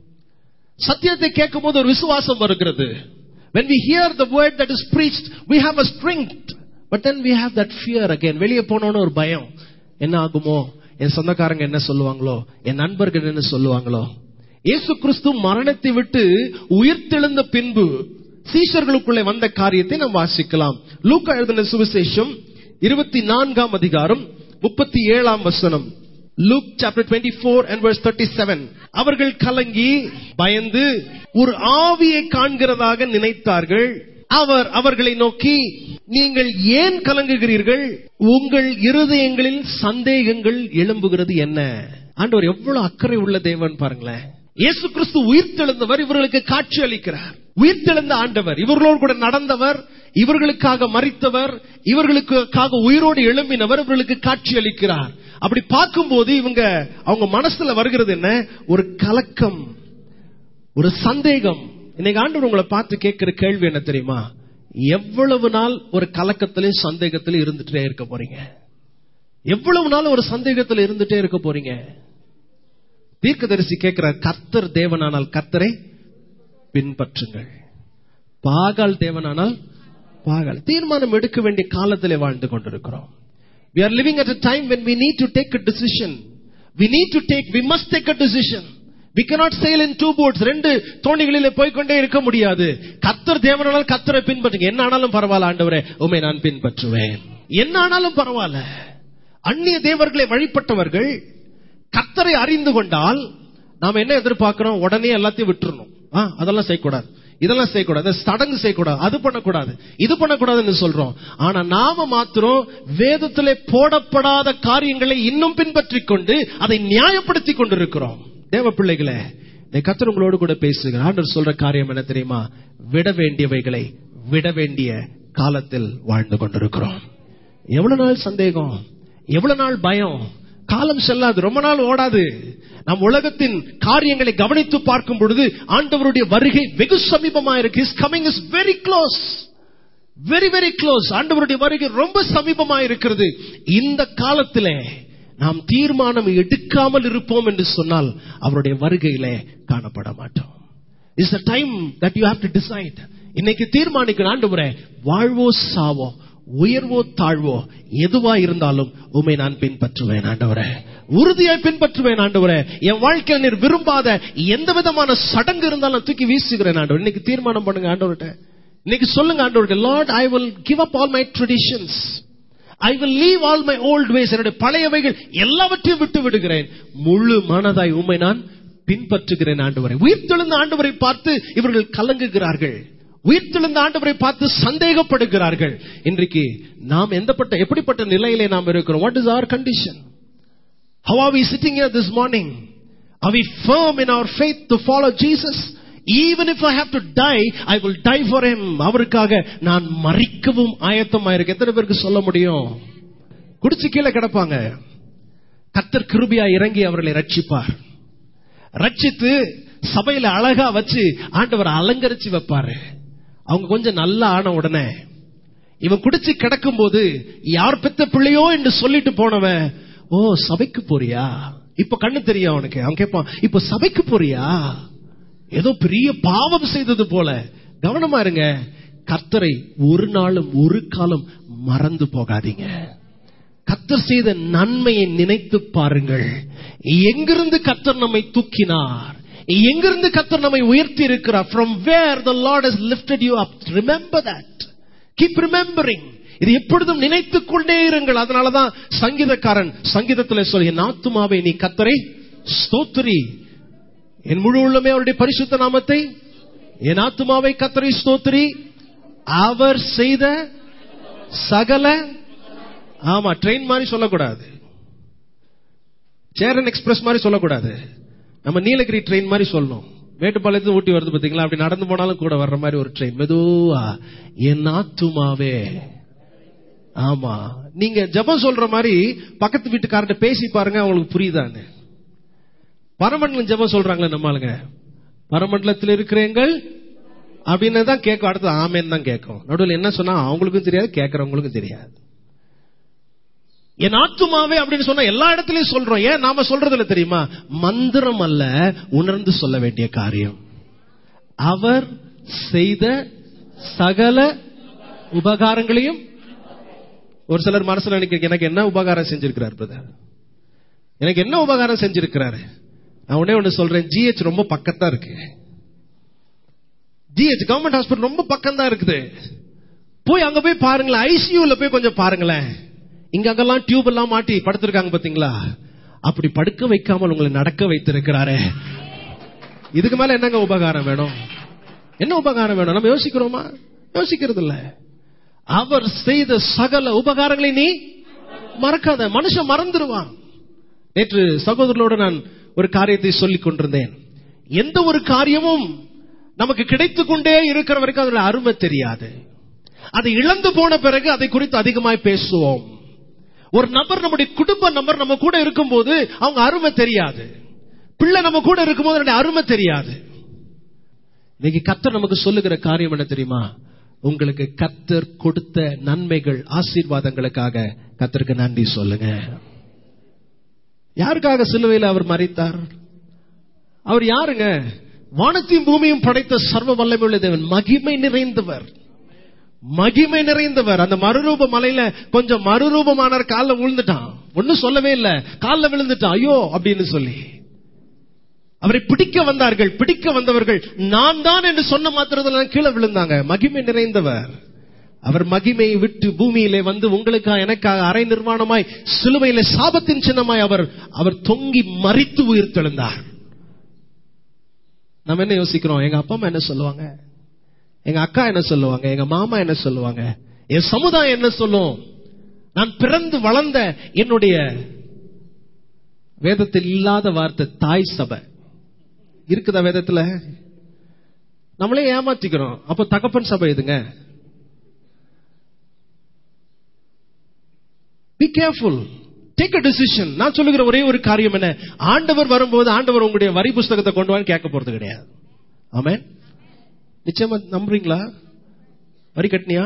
சத்தியத்தை கேட்கும் போது ஒரு விசுவாசம் வருகிறது when we hear the word that is preached we have a strength but then we have that fear again வெளியே போனோன்னு ஒரு பயம் என்ன ஆகுமோ என் சொந்தக்காரங்க என்ன சொல்லுவாங்களோ என் நண்பர்கள் என்ன சொல்லுவாங்களோ இயேசு கிறிஸ்து மரணத்தை விட்டு உயிர்த்தெழுந்த பின்பு சீஷர்களுக்குள்ளே வந்த காரியத்தை நாம் வாசிக்கலாம் லூக்கா எழுதின சுவிசேஷம் இருபத்தி நான்காம் அதிகாரம் முப்பத்தி ஏழாம் வசனம் Luke chapter twenty four and verse thirty seven அவர்கள் கலங்கி பயந்து ஒரு ஆவியை காண்கிறதாக நினைத்தார்கள் அவர் அவர்களை நோக்கி நீங்கள் ஏன் கலங்குகிறீர்கள் உங்கள் இருதயங்களில் சந்தேகங்கள் எழும்புகிறது என்ன ஆண்டவர் எவ்வளவு அக்கறை உள்ள தேவன் பாருங்களேன் இயேசு கிறிஸ்து உயிர்த்தெழுந்தவர் இவர்களுக்கு காட்சி அளிக்கிறார் உயிர்த்தெழுந்த ஆண்டவர் இவர்களோடு கூட நடந்தவர் இவர்களுக்காக மறித்தவர் இவர்களுக்காக உயிரோடு எழும்பினவர் இவர்களுக்கு காட்சி அளிக்கிறார் அப்படி பார்க்கும்போது இவங்க அவங்க மனசுல வருகிறது என்ன ஒரு கலக்கம் ஒரு சந்தேகம் இன்னைக்கு ஆண்டவர் உங்களை பார்த்து கேட்கிற கேள்வி என்ன தெரியுமா எவ்வளவு நாள் ஒரு கலக்கத்திலையும் சந்தேகத்திலும் இருந்துட்டே இருக்க போறீங்க எவ்வளவு நாள் ஒரு சந்தேகத்தில் இருந்துட்டே இருக்க போறீங்க தீர்க்கதரிசி கேட்கிற கர்த்தர் தேவனானால் கர்த்தரை பின்பற்றுங்கள் பாகால் தேவனானால் பாகால் தீர்மானம் எடுக்க வேண்டிய காலத்திலே வாழ்ந்து கொண்டிருக்கிறோம் we are living at a time when we need to take a decision we need to take we must take a decision we cannot sail in two boats ரெண்டு தோணிகளிலே போய்க்கொண்டே இருக்க முடியாது கத்தர் தேவனாலும் கத்தரை பின்பற்றுங்க என்ன ஆனாலும் பரவாயில்ல ஆண்டவரே உமை நான் பின்பற்றுவேன் என்ன ஆனாலும் பரவாயில்ல அந்நிய தேவர்களை வழிபட்டவர்கள் கத்தரை அறிந்து கொண்டால் நாம என்ன எதிர்பார்க்கிறோம் உடனே எல்லாத்தையும் விட்டுறணும் ஆ, அதெல்லாம் செய்யக்கூடாது இதெல்லாம் செய்யக்கூடாது சடங்கு செய்யக்கூடாது அது பண்ணக்கூடாது இது பண்ணக்கூடாதுன்னு சொல்றோம் ஆனா நாம மாத்திரம் வேதத்திலே போடப்படாத காரியங்களை இன்னும் பின்பற்றிக் கொண்டு அதை நியாயப்படுத்திக் கொண்டிருக்கிறோம் தேவ பிள்ளைகளே இந்த கத்தர் உங்களோடு கூட பேசுகிறார் ஆண்டவர் சொல்ற காரியம் என்ன தெரியுமா விட வேண்டியவைகளை விட வேண்டிய காலத்தில் வாழ்ந்து கொண்டிருக்கிறோம் எவ்வளவு நாள் சந்தேகம் எவ்வளவு நாள் பயம் காலம் செல்லாது ரொம்ப நாள் ஓடாது நம் உலகத்தின் காரியங்களை கவனித்து பார்க்கும் பொழுது ஆண்டவருடைய வருகை வெகு சமீபமா இருக்கு is coming is very close very very close ஆண்டவருடைய வருகை ரொம்ப சமீபமா இருக்கிறது இந்த காலத்திலே நாம் தீர்மானம் எடுக்காமல் இருப்போம் என்று சொன்னால் அவருடைய வருகையிலே காணப்பட மாட்டோம் is the time that you have to decide இன்னைக்கு தீர்மானிக்கணும் ஆண்டவரே வாழ்வோ சாவோ உயர்வோ தாழ்வோ எதுவா இருந்தாலும் உமை நான் பின்பற்றுவேன் ஆண்டவரே உறுதியாய் பின்பற்றுவேன் ஆண்டவரே என் வாழ்க்கையில் நீர் விரும்பாத எந்த விதமான சடங்கு இருந்தாலும் நான் தூக்கி வீசுகிறேன் ஆண்டவர் இன்னைக்கு தீர்மானம் பண்ணுங்க ஆண்டவர்கிட்ட இன்னைக்கு சொல்லுங்க ஆண்டவர்கிட்ட Lord I will give up all my traditions I will leave all my old ways என்னுடைய பழையவைகள் எல்லாவற்றையும் விட்டு விடுகிறேன் முழு மனதாய் உண்மை நான் பின்பற்றுகிறேன் ஆண்டவரை உயிர்த்தெழுந்த ஆண்டவரை பார்த்து இவர்கள் கலங்குகிறார்கள் உயிர்த்தெழுந்த ஆண்டவரை பார்த்து சந்தேகப்படுகிறார்கள் இன்றைக்கு நாம் எந்தப்பட்ட எப்படிப்பட்ட நிலையிலே நாம் இருக்கிறோம் what is our condition How are we sitting here this morning? Are we firm in our faith to follow Jesus? Even if I have to die, I will die for him. அவருக்காக நான் மறிக்கவும் ஆயத்தமா இருக்கு எத்தனை பேருக்கு சொல்ல முடியும் குடிச்சு கீழே கிடப்பாங்க கத்தர் கிருபியா இறங்கி அவர்களை ரட்சிப்பார் ரட்சித்து சபையில அழகா வச்சு ஆண்டவர் அலங்கரிச்சு வைப்பாரு அவங்க கொஞ்சம் நல்லா ஆன உடனே இவன் குடிச்சு கிடக்கும் போது யார் பெத்த பிள்ளையோ என்று சொல்லிட்டு போனவன் ஓ சபைக்கு போறியா இப்ப கண்ணு தெரியும் அவனுக்கு அவன் கேட்பான் இப்ப சபைக்கு போறியா ஏதோ பெரிய பாவம் செய்தது போல கவனமா இருங்க கர்த்தரை ஒரு நாளும் ஒரு காலம் மறந்து போகாதீங்க கத்தர் செய்த நன்மையை நினைத்து பாருங்கள் எங்கிருந்து கத்தர் நம்மை தூக்கினார் எங்கிருந்து கத்தர் நம்மை உயர்த்தி இருக்கிறார் from where the lord has lifted you up remember that keep remembering இது எப்பொழுதும் நினைத்துக் கொண்டே இருங்கள் அதனாலதான் சங்கீதக்காரன் சங்கீதத்தில் சொல்லி என் ஆத்துமாவை நீ கத்தரை ஸ்தோத்திரி என் முழு உள்ளமே அவருடைய பரிசுத்த நாமத்தை என் ஆத்துமாவை கத்தரை ஸ்தோத்திரி அவர் செய்த சகல ஆமா ட்ரெயின் மாதிரி சொல்லக்கூடாது சேரன் எக்ஸ்பிரஸ் மாதிரி சொல்லக்கூடாது நம்ம நீலகிரி ட்ரெயின் மாதிரி சொல்லணும் மேட்டுப்பாளையத்து ஊட்டி வருது பாத்தீங்களா அப்படி நடந்து போனாலும் கூட வர்ற மாதிரி ஒரு ட்ரெயின் மெதுவா என் ஆத்துமாவே ஆமா நீங்க ஜபம் சொல்ற மாதிரி பக்கத்து வீட்டுக்காரர்கிட்ட பேசி பாருங்க அவங்களுக்கு புரியுதான்னு பரமண்டலம் ஜபம் சொல்றாங்களே நம்ம ஆளுங்க பரமண்டலத்தில் இருக்கிறேங்கள் அப்படின்னு தான் கேட்கும் அடுத்து ஆமேன்னு தான் கேட்கும் நடுவில் என்ன சொன்னா அவங்களுக்கும் தெரியாது கேட்கறவங்களுக்கும் தெரியாது என் ஆத்துமாவே அப்படின்னு சொன்னா எல்லா இடத்துலயும் சொல்றோம் ஏன் நாம சொல்றது இல்ல தெரியுமா மந்திரம் அல்ல உணர்ந்து சொல்ல வேண்டிய காரியம் அவர் செய்த சகல உபகாரங்களையும் ஒரு சிலர் மனசுல நினைக்கிறீங்க எனக்கு என்ன உபகாரம் செஞ்சிருக்கிறார் பிரதர் எனக்கு என்ன உபகாரம் செஞ்சிருக்கிறாரு நான் உடனே ஒண்ணு சொல்றேன் ஜிஹெச் ரொம்ப பக்கத்தா இருக்கு ஜிஹெச் கவர்மெண்ட் ஹாஸ்பிட்டல் ரொம்ப பக்கம் தான் இருக்குது போய் அங்க போய் பாருங்களேன் ஐசியூல போய் கொஞ்சம் பாருங்களேன் இங்க அங்கெல்லாம் டியூப் எல்லாம் மாட்டி படுத்திருக்காங்க பாத்தீங்களா அப்படி படுக்க வைக்காமல் உங்களை நடக்க வைத்திருக்கிறாரே இதுக்கு மேல என்னங்க உபகாரம் வேணும் என்ன உபகாரம் வேணும் நம்ம யோசிக்கிறோமா யோசிக்கிறது இல்ல அவர் செய்த சகல உபகாரங்களை நீ மறக்காத மனுஷன் மறந்துடுவான் நேற்று சகோதரர்களோடு நான் ஒரு காரியத்தை சொல்லிக் கொண்டிருந்தேன் எந்த ஒரு காரியமும் நமக்கு கிடைத்துக் கொண்டே இருக்கிற வரைக்கும் அதோட அருமை தெரியாது அதை இழந்து போன பிறகு அதை குறித்து அதிகமாய் பேசுவோம் ஒரு நபர் நம்முடைய குடும்ப நபர் நம்ம கூட இருக்கும்போது அவங்க அருமை தெரியாது பிள்ளை நம்ம கூட இருக்கும்போது அதனுடைய அருமை தெரியாது இன்னைக்கு கத்தர் நமக்கு சொல்லுகிற காரியம் என்ன தெரியுமா உங்களுக்கு கத்தர் கொடுத்த நன்மைகள் ஆசீர்வாதங்களுக்காக கத்தருக்கு நன்றி சொல்லுங்க யாருக்காக சிலுவையில் அவர் மறைத்தார் அவர் யாருங்க வானத்தையும் பூமியும் படைத்த சர்வ வல்லமையுள்ள தேவன் மகிமை நிறைந்தவர் மகிமை நிறைந்தவர் அந்த மறுரூப மலையில கொஞ்சம் மறுரூபமானார் காலில் விழுந்துட்டான் ஒன்னும் சொல்லவே இல்ல காலில் விழுந்துட்டான் ஐயோ அப்படின்னு சொல்லி அவரை பிடிக்க வந்தார்கள் பிடிக்க வந்தவர்கள் நான் தான் என்று சொன்ன மாத்திரத்தில் கீழே விழுந்தாங்க மகிமை நிறைந்தவர் அவர் மகிமையை விட்டு பூமியிலே வந்து உங்களுக்காக எனக்காக அரை நிர்வாணமாய் சிலுவையிலே சாபத்தின் சின்னமாய் அவர் அவர் தொங்கி மறித்து உயிர் தெழுந்தார் நம்ம என்ன யோசிக்கிறோம் எங்க அப்பா அம்மா என்ன சொல்லுவாங்க எங்க அக்கா என்ன சொல்லுவாங்க எங்க மாமா என்ன சொல்லுவாங்க என் சமுதாயம் என்ன சொல்லும் நான் பிறந்து வளர்ந்த என்னுடைய வேதத்தில் இல்லாத வார்த்தை தாய் சபை இருக்குதா வேதத்துல நம்மளே ஏமாத்திக்கிறோம் அப்ப தகப்பன் சபை எதுங்க be careful take a decision நான் சொல்லுகிற ஒரே ஒரு காரியம் என்ன ஆண்டவர் வரும்போது ஆண்டவர் உங்களுடைய வரி புஸ்தகத்தை கொண்டு வான்னு கேட்க போறது கிடையாது ஆமே நிச்சயமா நம்புறீங்களா வரி கட்டினியா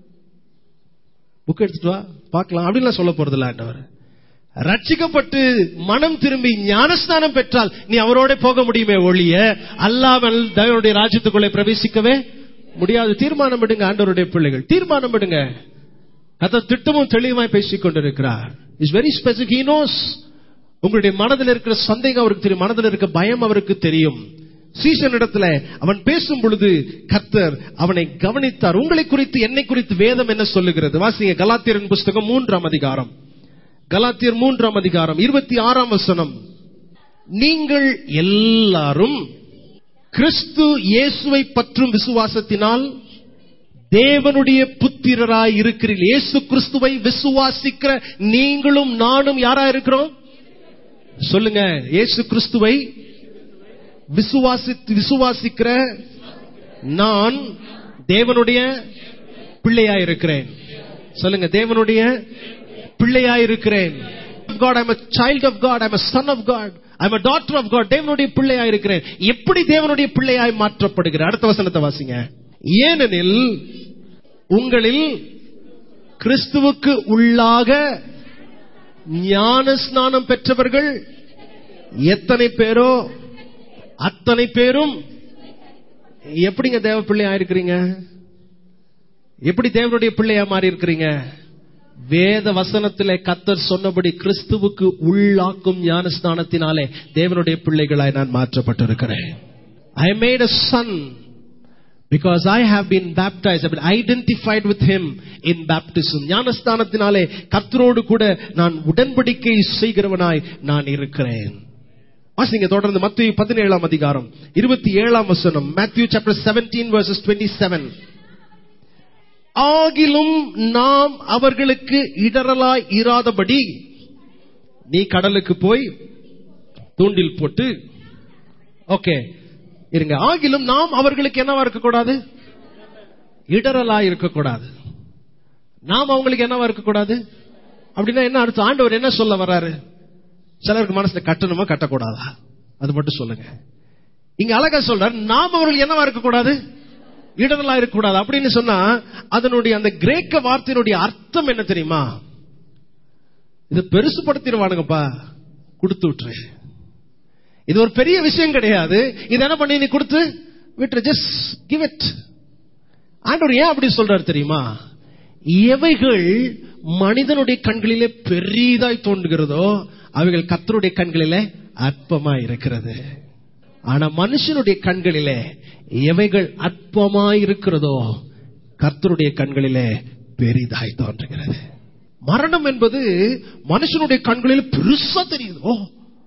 புக் எடுத்துட்டு வா பார்க்கலாம் அப்படின்லாம் சொல்ல போறது இல்ல ஆண்டவர் ரட்சிக்கப்பட்டு மனம் திரும்பி ஞானஸ்தானம் பெற்றால் நீ அவரோட போக முடியுமே ஒழிய அல்லாமல் தேவனுடைய ராஜ்யத்துக்குள்ளே பிரவேசிக்கவே முடியாது தீர்மானம் எடுங்க ஆண்டவருடைய பிள்ளைகள் தீர்மானம் எடுங்க அத திட்டமும் தெளிவாய் பேசிக் கொண்டிருக்கிறார் is very specific he knows உங்களுடைய மனதில் இருக்கிற சந்தேகம் அவருக்கு தெரியும் மனதில் இருக்க பயம் அவருக்கு தெரியும் சீசன் இடத்துல அவன் பேசும் பொழுது கத்தர் அவனை கவனித்தார் உங்களை குறித்து என்னை குறித்து வேதம் என்ன சொல்லுகிறது வாசிங்க கலாத்தியரின் புஸ்தகம் மூன்றாம் அதிகாரம் கலாத்தியர் மூன்றாம் அதிகாரம் இருபத்தி ஆறாம் வசனம் நீங்கள் எல்லாரும் கிறிஸ்து இயேசுவை பற்றும் விசுவாசத்தினால் தேவனுடைய புத்திரராய் இருக்கிறீர்கள் இயேசு கிறிஸ்துவை விசுவாசிக்கிற நீங்களும் நானும் யாரா இருக்கிறோம் சொல்லுங்க இயேசு கிறிஸ்துவை விசுவாசி விசுவாசிக்கிற நான் தேவனுடைய பிள்ளையா இருக்கிறேன் சொல்லுங்க தேவனுடைய பிள்ளையா இருக்கிறேன் God, I'm a child of God, I'm a son of God, I'm a daughter of God. தேவனுடைய பிள்ளையா இருக்கிறேன் எப்படி தேவனுடைய பிள்ளையாய் மாற்றப்படுகிற அடுத்த வசனத்தை வாசிங்க ஏனெனில் உங்களில் கிறிஸ்துவுக்கு உள்ளாக ஞான ஸ்நானம் பெற்றவர்கள் எத்தனை பேரோ அத்தனை பேரும் எப்படிங்க தேவ பிள்ளையா இருக்கிறீங்க எப்படி தேவனுடைய பிள்ளையா மாறி இருக்கிறீங்க வேத வசனத்திலே கத்தர் சொன்னபடி கிறிஸ்துவுக்கு உள்ளாக்கும் ஞானஸ்தானத்தினாலே தேவனுடைய பிள்ளைகளாய் நான் மாற்றப்பட்டிருக்கிறேன் I made a son because I have been baptise identified with him in baptism ஞானஸ்தானத்தினாலே கத்தரோடு கூட நான் உடன்படிக்கை செய்கிறவனாய் நான் இருக்கிறேன் வாசிங்க தொடர்ந்து மத்திய பதினேழாம் அதிகாரம் இருபத்தி ஏழாம் வசனம் Matthew chapter seventeen verses twenty seven ஆகிலும் நாம் அவர்களுக்கு இடரலாய் இராதபடி நீ கடலுக்கு போய் தூண்டில் போட்டு ஓகே இருங்க ஆகிலும் நாம் அவர்களுக்கு என்னவா இருக்கக்கூடாது இடரலா இருக்கக்கூடாது நாம் அவங்களுக்கு என்னவா இருக்கக்கூடாது அப்படின்னா என்ன அர்த்தம் ஆண்டவர் என்ன சொல்ல வர்றாரு சிலருக்கு மனசுல கட்டணுமா கட்டக்கூடாதா அது மட்டும் சொல்லுங்க இங்க அழகா சொல்றாரு நாம் அவர்கள் என்னவா இருக்கக்கூடாது இடரலா இருக்கக்கூடாது அப்படின்னு சொன்னா அதனுடைய அந்த கிரேக்க வார்த்தையினுடைய அர்த்தம் என்ன தெரியுமா இது பெருசுபடுத்திடுவானுங்கப்பா கொடுத்து விட்டுரு இது ஒரு பெரிய விஷயம் கிடையாது இது என்ன பண்ணி நீ கொடுத்து விட்டுரு ஜஸ்ட் கிவ் இட் ஆண்டவர் ஏன் அப்படி சொல்றாரு தெரியுமா எவைகள் மனிதனுடைய கண்களிலே பெரிதாய் தோன்றுகிறதோ அவைகள் கத்தருடைய கண்களிலே அற்பமா இருக்கிறது ஆனா மனுஷனுடைய கண்களிலே எவைகள் அற்பமாய் இருக்கிறதோ கர்த்தருடைய கண்களிலே பெரிதாய் தோன்றுகிறது மரணம் என்பது மனுஷனுடைய கண்களில் பெருசா தெரியுது ஓ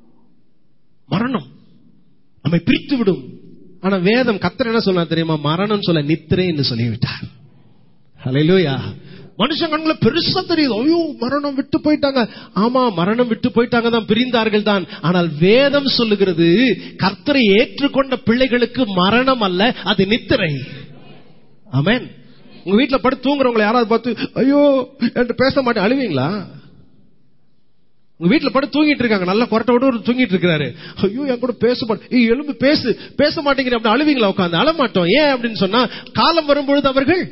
மரணம் நம்மை பிரித்து விடும் ஆனா வேதம் கத்தர் என்ன சொன்னா தெரியுமா மரணம் சொல்ல நித்திரை என்று சொல்லிவிட்டார் ஹalleluya மனுஷன் கண்ணுல பெருசா தெரியுது ஐயோ மரணம் விட்டு போயிட்டாங்க ஆமா மரணம் விட்டு போயிட்டாங்க தான் பிரிந்தார்கள் தான் ஆனால் வேதம் சொல்லுகிறது கர்த்தரை ஏற்றுக்கொண்ட பிள்ளைகளுக்கு மரணம் அல்ல அது நித்திரை ஆமென் உங்க வீட்டுல படுத்து தூங்குறவங்களை யாராவது பார்த்து ஐயோ என்று பேச மாட்டேன் அழுவீங்களா உங்க வீட்டுல படுத்து தூங்கிட்டு இருக்காங்க நல்லா கொரட்டை விட ஒரு தூங்கிட்டு இருக்காரு ஐயோ என் கூட பேச மாட்டேன் எலும்பு பேசு பேச மாட்டேங்கிற அப்படி அழுவீங்களா உட்காந்து அழ மாட்டோம் ஏன் அப்படின்னு சொன்னா காலம் வரும்பொழுது அவர்கள்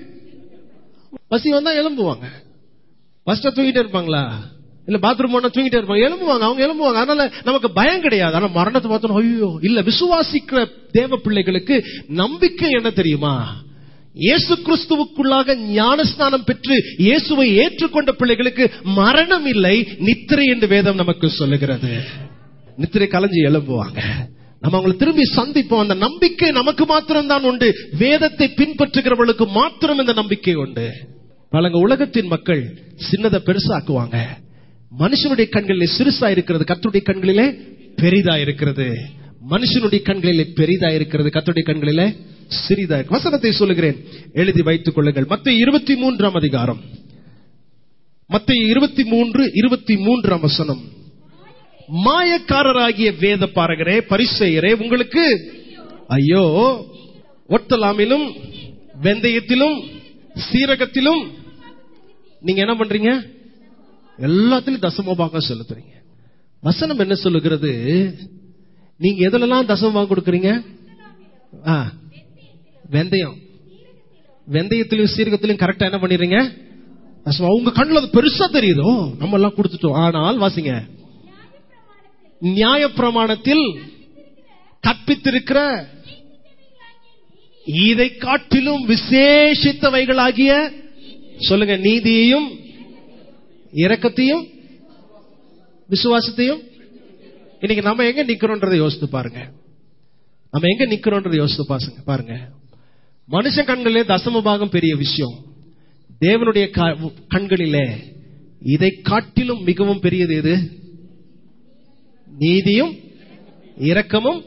பசி வந்தா எழும்புவாங்க ஃபர்ஸ்டா தூங்கிட்டே இருப்பாங்களா இல்ல பாத்ரூம் போனா தூங்கிட்டே இருப்பாங்க எழும்புவாங்க அவங்க எழும்புவாங்க அதனால நமக்கு பயம் கிடையாது ஆனா மரணத்தை பார்த்தோம் ஐயோ இல்ல விசுவாசிக்கிற தேவ பிள்ளைகளுக்கு நம்பிக்கை என்ன தெரியுமா இயேசு கிறிஸ்துவுக்குள்ளாக ஞானஸ்நானம் பெற்று இயேசுவை ஏற்றுக்கொண்ட பிள்ளைகளுக்கு மரணம் இல்லை நித்திரை என்று வேதம் நமக்கு சொல்லுகிறது நித்திரை கலைஞ்சு எழும்புவாங்க நம்ம அவங்களை திரும்பி சந்திப்போம் அந்த நம்பிக்கை நமக்கு மாத்திரம்தான் உண்டு வேதத்தை பின்பற்றுகிறவர்களுக்கு மாத்திரம் இந்த நம்பிக்கை உண்டு பலங்க உலகத்தின் மக்கள் சின்னதை பெருசாக்குவாங்க மனுஷனுடைய கண்களிலே சிறுசா இருக்கிறது கத்துடைய கண்களிலே பெரிதா இருக்கிறது மனுஷனுடைய கண்களிலே பெரிதா இருக்கிறது கத்துடைய கண்களிலே சிறிதா இருக்கு. வசனத்தை சொல்லுகிறேன் எழுதி வைத்துக் கொள்ளுங்கள் மத்த இருபத்தி மூன்றாம் அதிகாரம் மத்த இருபத்தி மூன்று இருபத்தி மூன்றாம் வசனம் மாயக்காரராகிய வேத பாரகரே பரிசெயரே உங்களுக்கு ஐயோ ஒட்டலாமிலும் வெந்தயத்திலும் சீரகத்திலும் நீங்க என்ன பண்றீங்க எல்லாத்திலும் தசமபாகம் செலுத்துறீங்க வசனம் என்ன சொல்லுகிறது நீங்க எதுலலாம் தசமபாகம் கொடுக்கறீங்க ஆ, வெந்தயம் வெந்தயத்திலும் சீரகத்திலும் கரெக்டா என்ன பண்ணிடுறீங்க தசமம். உங்க கண்ணுல அது பெருசா தெரியுதோ நம்ம எல்லாம் கொடுத்துட்டோம் ஆனால் வாசிங்க நியாய பிரமாணத்தில் கற்பித்திருக்கிற இதை காட்டிலும் விசேஷித்தவைகளாகிய சொல்லுங்க நீதியையும் இரக்கத்தையும் விசுவாசத்தையும் இன்னைக்கு நம்ம எங்க நிக்கிறோன்றதை யோசித்து பாருங்க நம்ம எங்க நிக்கிறோன்றதை யோசித்து பாருங்க பாருங்க மனுஷ கண்களிலே தசம பாகம் பெரிய விஷயம் தேவனுடைய கா- கண்களிலே இதை காட்டிலும் மிகவும் பெரியது எது நீதியும் இரக்கமும்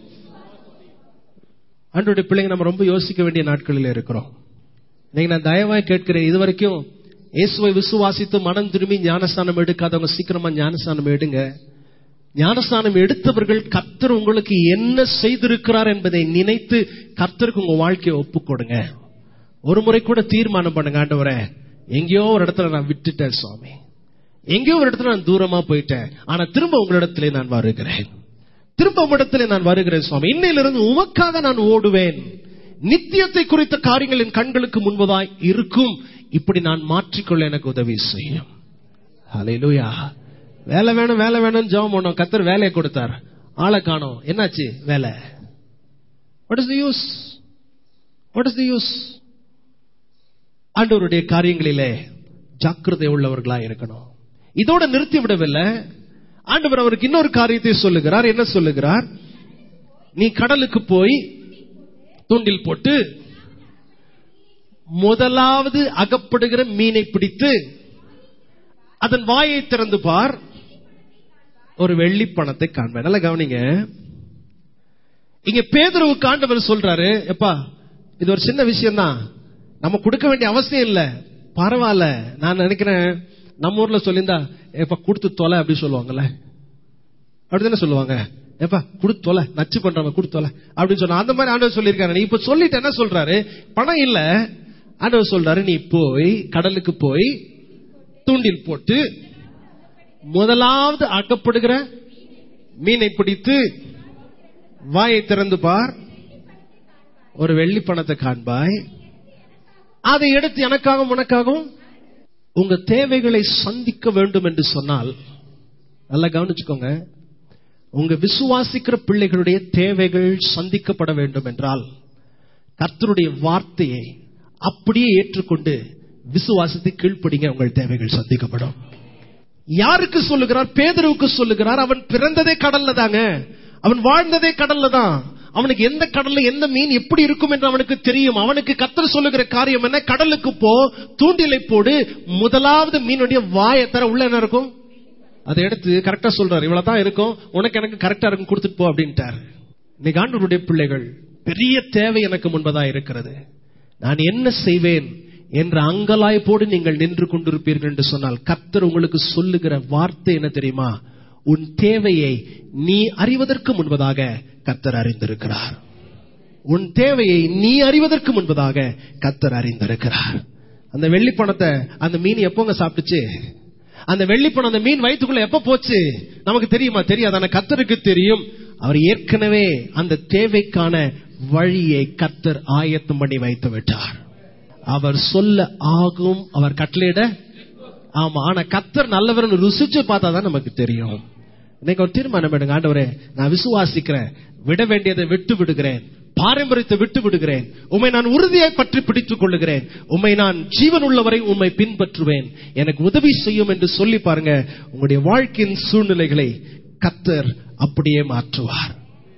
அன்றைய பிள்ளைங்க நம்ம ரொம்ப யோசிக்க வேண்டிய நாட்களில் இருக்கிறோம் நீங்க நான் தயவாய் கேட்கிறேன் இது வரைக்கும் இயேசுவை விசுவாசித்து மனம் திரும்பி ஞானஸ்தானம் எடுக்காதவங்க சீக்கிரமா ஞானஸ்தானம் எடுங்க ஞானஸ்தானம் எடுத்தவர்கள் கர்த்தர் உங்களுக்கு என்ன செய்திருக்கிறார் என்பதை நினைத்து கர்த்தருக்கு உங்க வாழ்க்கையை ஒப்புக் கொடுங்க ஒரு முறை கூட தீர்மானம் பண்ணுங்க ஆண்டவரே எங்கேயோ ஒரு இடத்துல நான் விட்டுட்டேன் சுவாமி எங்கேயோ ஒரு இடத்துல நான் தூரமா போயிட்டேன் ஆனா திரும்ப உங்களிடத்திலே நான் வருகிறேன் திரும்ப உம்மிடத்திலே நான் வருகிறேன் சுவாமி இன்னையிலிருந்து உமக்காக நான் ஓடுவேன் நித்தியத்தை குறித்த காரியங்கள் என் கண்களுக்கு முன்பதாய் இருக்கும் இப்படி நான் மாற்றிக்கொள்ள எனக்கு உதவி செய்யும் ஹalleluya வேலை வேணும் வேலை வேணும் ஜெபம் பண்ணோம் கத்தர் வேலையை கொடுத்தார் ஆளை காணோம் என்னாச்சு வேலை what is the use what is the use ஆண்டவருடைய காரியங்களிலே ஜாக்கிரதை உள்ளவர்களா இருக்கணும் இதோட நிறுத்தி விடவில்லை ஆண்டவர் அவருக்கு இன்னொரு காரியத்தை சொல்லுகிறார் என்ன சொல்லுகிறார் நீ கடலுக்கு போய் தூண்டில் போட்டு முதலாவது அகப்படுகிற மீனை பிடித்து அதன் வாயை திறந்து பார் ஒரு வெள்ளி பணத்தை காண்பேன் நல்லா கவனிங்க இங்க பேதுருவுக்கு ஆண்டவர் சொல்றாரு எப்பா இது ஒரு சின்ன விஷயம் தான் நம்ம கொடுக்க வேண்டிய அவசியம் இல்ல பரவாயில்ல நான் நினைக்கிறேன் நம்ம ஊர்ல சொல்லியிருந்தா எப்ப கொடுத்து தொலை அப்படி சொல்லுவாங்கல்ல அப்படிதானே சொல்லுவாங்க ஏப்பா கொடுத்து தொலை நச்சு பண்றவங்க கொடுத்து தொலை அப்படின்னு சொன்னா அந்த மாதிரி ஆண்டவர் சொல்லியிருக்காரு நீ இப்ப சொல்லிட்டு என்ன சொல்றாரு பணம் இல்ல ஆண்டவர் சொல்றாரு நீ போய் கடலுக்கு போய் தூண்டில் போட்டு முதலாவது அகப்படுகிற மீனை பிடித்து வாயை திறந்து பார் ஒரு வெள்ளி பணத்தை காண்பாய் அதை எடுத்து எனக்காகவும் உனக்காகவும் உங்க தேவைகளை சந்திக்க வேண்டும் என்று சொன்னால் நல்லா கவனிச்சுக்கோங்க உங்க விசுவாசிக்கிற பிள்ளைகளுடைய தேவைகள் சந்திக்கப்பட வேண்டும் என்றால் கர்த்தருடைய வார்த்தையை அப்படியே ஏற்றுக்கொண்டு விசுவாசத்தை கீழ்ப்படிங்க உங்கள் தேவைகள் சந்திக்கப்படும் யாருக்கு சொல்லுகிறார் பேதருவுக்கு சொல்லுகிறார் அவன் பிறந்ததே கடல்ல தாங்க அவன் வாழ்ந்ததே கடல்ல தான் அவனுக்கு எந்த கடல்ல எந்த மீன் எப்படி இருக்கும் என்று அவனுக்கு தெரியும் அவனுக்கு கத்தர் சொல்லுகிற காரியம் என்ன கடலுக்கு போ தூண்டிலை போடு முதலாவது மீனுடைய வாயை தர உள்ள என்ன இருக்கும் அதை எடுத்து கரெக்டா சொல்றாரு இவ்வளவுதான் இருக்கும் உனக்கு எனக்கு கரெக்டா இருக்கும் கொடுத்துட்டு போ அப்படின்ட்டார் இன்னைக்கு ஆண்டவருடைய பிள்ளைகள் பெரிய தேவை எனக்கு முன்பதா இருக்கிறது நான் என்ன செய்வேன் என்ற அங்கலாய்ப்போடு நீங்கள் நின்று கொண்டிருப்பீர்கள் என்று சொன்னால் கர்த்தர் உங்களுக்கு சொல்லுகிற வார்த்தை என்ன தெரியுமா உன் தேவையை நீ அறிவதற்கு முன்பதாக கர்த்தர் அறிந்திருக்கிறார் உன் தேவையை நீ அறிவதற்கு முன்பதாக கர்த்தர் அறிந்திருக்கிறார் அந்த வெள்ளி பணத்தை அந்த மீன் எப்போங்க சாப்பிட்டுச்சு அந்த வெள்ளி பணம் அந்த மீன் வயிற்றுக்குள்ள எப்ப போச்சு நமக்கு தெரியுமா தெரியாது ஆனா கர்த்தருக்கு தெரியும் அவர் ஏற்கனவே அந்த தேவைக்கான வழியை கர்த்தர் ஆயத்தம் பண்ணி வைத்து விட்டார் அவர் சொல்ல ஆகும் அவர் கட்டளையிட ஆமா ஆனா கத்தர் நல்லவர்னு ருசிச்சு பார்த்தா தான் நமக்கு தெரியும் இன்னைக்கு ஒரு தீர்மானம் எடுங்க ஆண்டவரே நான் விசுவாசிக்கிறேன் விட வேண்டியதை விட்டு விடுகிறேன் பாரம்பரியத்தை விட்டு விடுகிறேன் உம்மை நான் உறுதியாய் பற்றி பிடித்துக் கொள்ளுகிறேன் உம்மை நான் ஜீவன் உள்ளவரை உம்மை பின்பற்றுவேன் எனக்கு உதவி செய்யும் என்று சொல்லி பாருங்க உங்களுடைய வாழ்க்கையின் சூழ்நிலைகளை கத்தர் அப்படியே மாற்றுவார்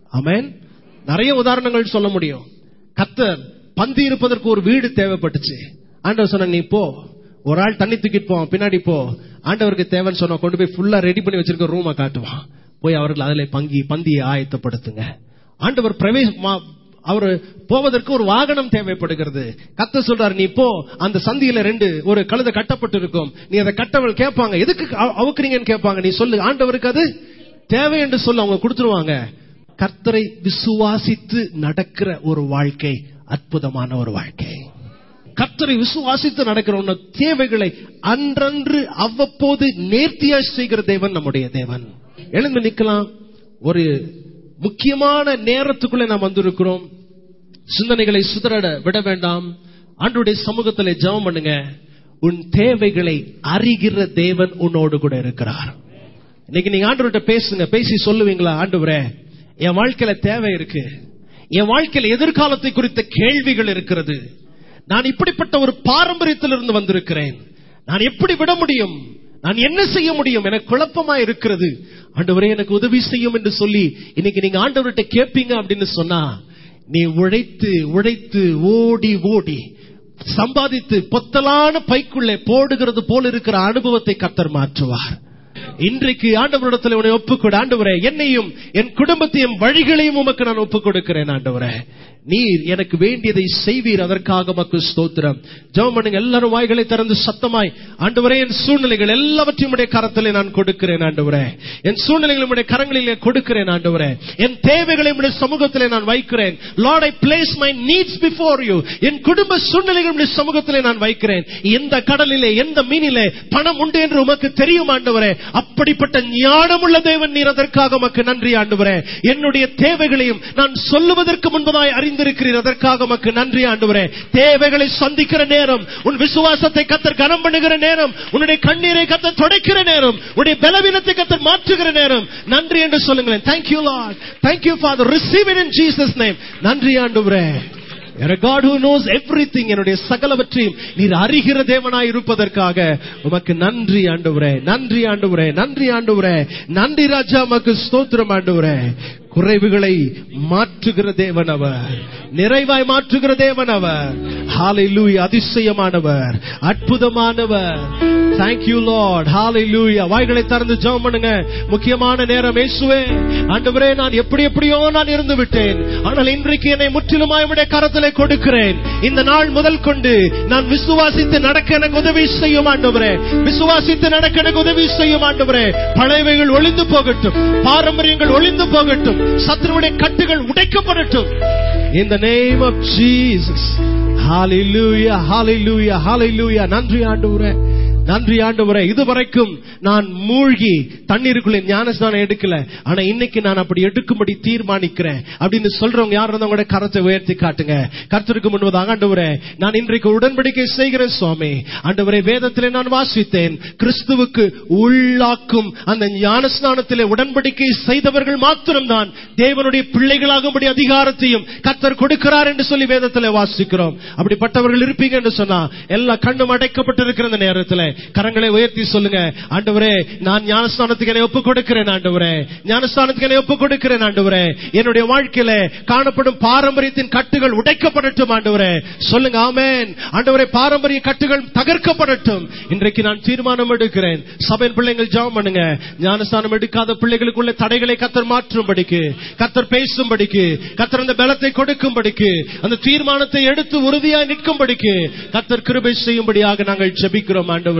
ஆமென் நிறைய உதாரணங்கள் சொல்ல முடியும் கத்தர் பந்தி இருப்பதற்கு ஒரு வீடு தேவைப்பட்டுச்சு ஆண்டவர் சொன்ன நீ போ ஒரு ஆள் தண்ணி தூக்கிட்டு போவான் பின்னாடி போ ஆண்டவருக்கு தேவைன்னு சொன்னா கொண்டு போய் ஃபுல்லா ரெடி பண்ணி வச்சிருக்க ரூமை காட்டுவான் போய் அவர்கள் அதில் பங்கி பந்தியை ஆயத்தப்படுத்துங்க ஆண்டவர் பிரவேச அவர் போவதற்கு ஒரு வாகனம் தேவைப்படுகிறது கத்த சொல்றாரு நீ போ அந்த சந்தியில ரெண்டு ஒரு கழுத கட்டப்பட்டு இருக்கும் நீ அதை கட்டவள் கேட்பாங்க எதுக்கு அ- அவுக்குறீங்கன்னு கேட்பாங்க நீ சொல்லு ஆண்டவருக்கு அது தேவை என்று சொல்லு அவங்க கொடுத்துருவாங்க கர்த்தரை விசுவாசித்து நடக்கிற ஒரு வாழ்க்கை அற்புதமான ஒரு வாழ்க்கை கர்த்தரை விசுவாசித்து நடக்கிற உன்ன தேவைகளை அன்றன்று அவ்வப்போது நேர்த்தியா செய்கிற தேவன் நம்முடைய தேவன் எழுந்து நிக்கலாம் ஒரு முக்கியமான நேரத்துக்குள்ளே நாம் வந்திருக்கிறோம் சிந்தனைகளை சுதறட விட வேண்டாம் ஆண்டுடைய சமூகத்தில் ஜெபம் பண்ணுங்க உன் தேவைகளை அறிகிற தேவன் உன்னோடு கூட இருக்கிறார் இன்னைக்கு நீங்க ஆண்டவர்கிட்ட பேசுங்க பேசி சொல்லுவீங்களா ஆண்டவரே என் வாழ்க்கையில தேவை இருக்கு என் வாழ்க்கையில எதிர்காலத்தை குறித்த கேள்விகள் இருக்கிறது நான் இப்படிப்பட்ட ஒரு பாரம்பரியத்திலிருந்து வந்திருக்கிறேன் நான் எப்படி விட முடியும் நான் என்ன செய்ய முடியும் எனக்கு குழப்பமா இருக்கிறது ஆண்டவரே எனக்கு உதவி செய்யும் என்று சொல்லி இன்னைக்கு நீங்க ஆண்டவர்கிட்ட கேட்பீங்க அப்படின்னு சொன்னா நீ உழைத்து உழைத்து ஓடி ஓடி சம்பாதித்து பொத்தலான பைக்குள்ளே போடுகிறது போல இருக்கிற அனுபவத்தை கத்தர் மாற்றுவார் இன்றைக்கு ஆண்டவரிடத்தில் உன்னை ஒப்புக்கொடு ஆண்டவரே என்னையும் என் குடும்பத்தையும் வழிகளையும் உமக்கு நான் ஒப்புக் கொடுக்கிறேன் ஆண்டவரே நீர் எனக்கு வேண்டியதை செய்வீர் அதற்காக மக்கு ஸ்தோத்திரம் ஜெபம் பண்ணுங்க எல்லாரும் வாய்களை திறந்து சத்தமாய் ஆண்டவரே என் சூழ்நிலைகள் எல்லாவற்றையும் உடைய கரத்திலே நான் கொடுக்கிறேன் ஆண்டவரே என் சூழ்நிலைகளை உடைய கரங்களிலே கொடுக்கிறேன் ஆண்டவரே என் தேவைகளை உடைய சமூகத்திலே நான் வைக்கிறேன் lord I place my needs before you என் குடும்ப சூழ்நிலைகள் உடைய சமூகத்திலே நான் வைக்கிறேன் எந்த கடலிலே எந்த மீனிலே பணம் உண்டு என்று உமக்கு தெரியும் ஆண்டவரே அப்படிப்பட்ட ஞானமுள்ள தேவன் நீர் அதற்காக உமக்கு நன்றி ஆண்டவரே என்னுடைய தேவைகளையும் நான் சொல்லுவதற்கு முன்பதாய் அறிந்திருக்கிறீர் அதற்காக உமக்கு நன்றி ஆண்டவரே தேவைகளை சந்திக்கிற நேரம் உன் விசுவாசத்தை கத்தர் கனம் பண்ணுகிற நேரம் உன்னுடைய கண்ணீரை கத்தர் துடைக்கிற நேரம் உன்னுடைய பலவீனத்தை கத்தர் மாற்றுகிற நேரம் நன்றி என்று சொல்லுங்களேன் thank you lord thank you father receive it in Jesus name நன்றி ஆண்டவரே You're a God who knows everything. என்னுடைய சகலவற்றையும் நீர் அறிகிற தேவனாய் இருப்பதற்காக உமக்கு நன்றி ஆண்டவரே நன்றி ஆண்டவரே நன்றி ஆண்டவரே நன்றி ராஜா உமக்கு ஸ்தோத்திரம் ஆண்டவரே குறைவுகளை மாற்றுகிற தேவன் அவர் நிறைவாய் மாற்றுகிற தேவன் அவர் ஹalleluya அதிசயமானவர் அற்புதமானவர் thank you lord hallelujah வாய்களை திறந்து ஜெபம் பண்ணுங்க முக்கியமான நேரம் இயேசுவே ஆண்டவரே நான் எப்படி எப்படியோ நான் இருந்து விட்டேன் ஆனால் இன்றைக்கு என்னை முற்றிலுமாய் உம்முடைய கரத்திலே கொடுக்கிறேன் இந்த நாள் முதல் கொண்டு நான் விசுவாசித்து நடக்க எனக்கு உதவி செய்யும் ஆண்டவரே விசுவாசித்து நடக்க எனக்கு உதவி செய்யும் ஆண்டவரே பழையவைகள் ஒளிந்து போகட்டும் பாரம்பரியங்கள் ஒளிந்து போகட்டும் சத்துருவுடைய கட்டுகள் உடைக்கப்படட்டும் in the name of Jesus hallelujah hallelujah hallelujah நன்றி ஆண்டவரே நன்றி ஆண்டவரே இதுவரைக்கும் நான் மூழ்கி தண்ணீருக்குள்ளே ஞானஸ்நானம் எடுக்கல ஆனா இன்னைக்கு நான் அப்படி எடுக்கும்படி தீர்மானிக்கிறேன் அப்படின்னு சொல்றவங்க யார் இருந்தா கூட கரத்தை உயர்த்தி காட்டுங்க கர்த்தருக்கு முன்பதாக ஆண்டவரே நான் இன்றைக்கு உடன்படிக்கை செய்கிறேன் சுவாமி ஆண்டவரே வேதத்திலே நான் வாசித்தேன் கிறிஸ்துவுக்கு உள்ளாக்கும் அந்த ஞானஸ்நானத்திலே உடன்படிக்கை செய்தவர்கள் மாத்திரம்தான் தேவனுடைய பிள்ளைகளாகும்படி அதிகாரத்தையும் கர்த்தர் கொடுக்கிறார் என்று சொல்லி வேதத்திலே வாசிக்கிறோம் அப்படிப்பட்டவர்கள் இருப்பீங்க என்று சொன்னா எல்லா கண்ணும் அடைக்கப்பட்டிருக்கிற இந்த நேரத்தில் கரங்களை உயர்த்தி சொல்லுங்க ஆண்டவரே நான் ஞானஸ்தானத்துக்கு என்னை ஒப்புக் கொடுக்கிறேன் ஆண்டவரே ஞானஸ்தானத்துக்கு என்னை ஒப்புக் கொடுக்கிறேன் ஆண்டவரே என்னுடைய வாழ்க்கையில காணப்படும் பாரம்பரியத்தின் கட்டுகள் உடைக்கப்படட்டும் ஆண்டவரே சொல்லுங்க ஆமென் ஆண்டவரே பாரம்பரிய கட்டுகள் தகர்க்கப்படட்டும் இன்றைக்கு நான் தீர்மானம் எடுக்கிறேன் சபையின் பிள்ளைகள் ஜெபம் பண்ணுங்க ஞானஸ்தானம் எடுக்காத பிள்ளைகளுக்குள்ள தடைகளை கத்தர் மாற்றும்படிக்கு கத்தர் பேசும்படிக்கு கத்தர் அந்த பலத்தை கொடுக்கும்படிக்கு அந்த தீர்மானத்தை எடுத்து உறுதியாய் நிற்கும்படிக்கு கத்தர் கிருபை செய்யும்படியாக நாங்கள் ஜெபிக்கிறோம் ஆண்டவரே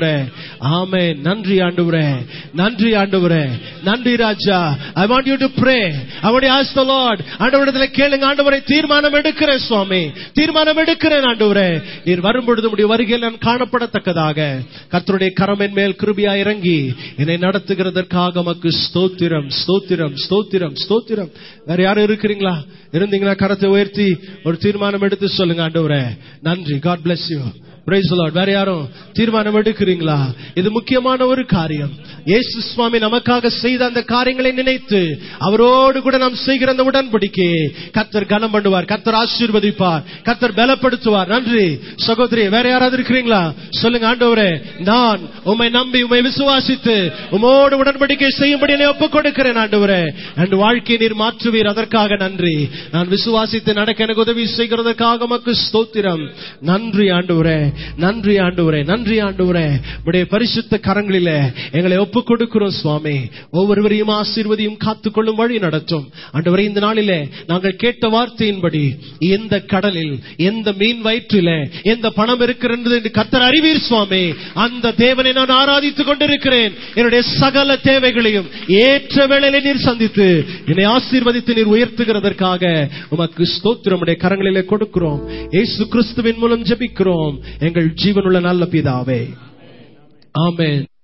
ஆமே நன்றி ஆண்டவரே நன்றி ஆண்டவரே நன்றி ராஜா I want you to pray I want ask the lord ஆண்டவரிடத்துல கேளுங்க ஆண்டவரே தீர்மானம் எடுக்கிறேன் சுவாமி தீர்மானம் எடுக்கிறேன் ஆண்டவரே நீர் வரும்பொழுது உடைய வருகையில் நான் காணப்படத்தக்கதாக கர்த்தருடைய கரமின் மேல் கிருபியா இறங்கி என்னை நடத்துகிறதற்காக மக்கு ஸ்தோத்திரம் ஸ்தோத்திரம் ஸ்தோத்திரம் ஸ்தோத்திரம் வேற யாரும் இருக்கிறீங்களா இருந்தீங்கன்னா கரத்தை உயர்த்தி ஒரு தீர்மானம் எடுத்து சொல்லுங்க ஆண்டவரே நன்றி god bless you Praise the Lord. வேற யாரும் தீர்மானம் எடுக்கிறீங்களா இது முக்கியமான ஒரு காரியம் இயேசு சுவாமி நமக்காக செய்த அந்த காரியங்களை நினைத்து அவரோடு கூட நாம் செய்கிற அந்த உடன்படிக்கை கத்தர் கனம் பண்ணுவார் கத்தர் ஆசீர்வதிப்பார் கத்தர் பலப்படுத்துவார் நன்றி சகோதரி வேற யாராவது இருக்கிறீங்களா சொல்லுங்க ஆண்டவரே நான் உம்மை நம்பி உம்மை விசுவாசித்து உமோடு உடன்படிக்கை செய்யும்படி என்னை ஒப்புக் கொடுக்கிறேன் ஆண்டவரே என் வாழ்க்கையை நீர் மாற்றுவீர் அதற்காக நன்றி நான் விசுவாசித்து நடக்க எனக்கு உதவி செய்கிறதற்காக மக்கு ஸ்தோத்திரம் நன்றி ஆண்டவரே நன்றி ஆண்டவரே நன்றி ஆண்டவரே உடைய பரிசுத்த கரங்களிலே எங்களை ஒப்புக் கொடுக்கிறோம் சுவாமி ஒவ்வொருவரையும் ஆசீர்வதியும் காத்துக்கொள்ளும் வழி நடத்தும் ஆண்டவரே இந்த நாளிலே நாங்கள் கேட்ட வார்த்தையின்படி எந்த கடலில் எந்த மீன் வயிற்றிலே எந்த பணம் இருக்கிறது என்று கத்தர் அறிவீர் சுவாமி அந்த தேவனை நான் ஆராதித்துக் கொண்டிருக்கிறேன் என்னுடைய சகல தேவைகளையும் ஏற்ற வேளையிலே நீர் சந்தித்து என்னை ஆசீர்வதித்து நீர் உயர்த்துகிறதற்காக உமக்கு ஸ்தோத்திரம் உடைய கரங்களிலே கொடுக்கிறோம் இயேசு கிறிஸ்துவின் மூலம் ஜெபிக்கிறோம் எங்கள் ஜீவனுள்ள நல்ல பிதாவே ஆமென்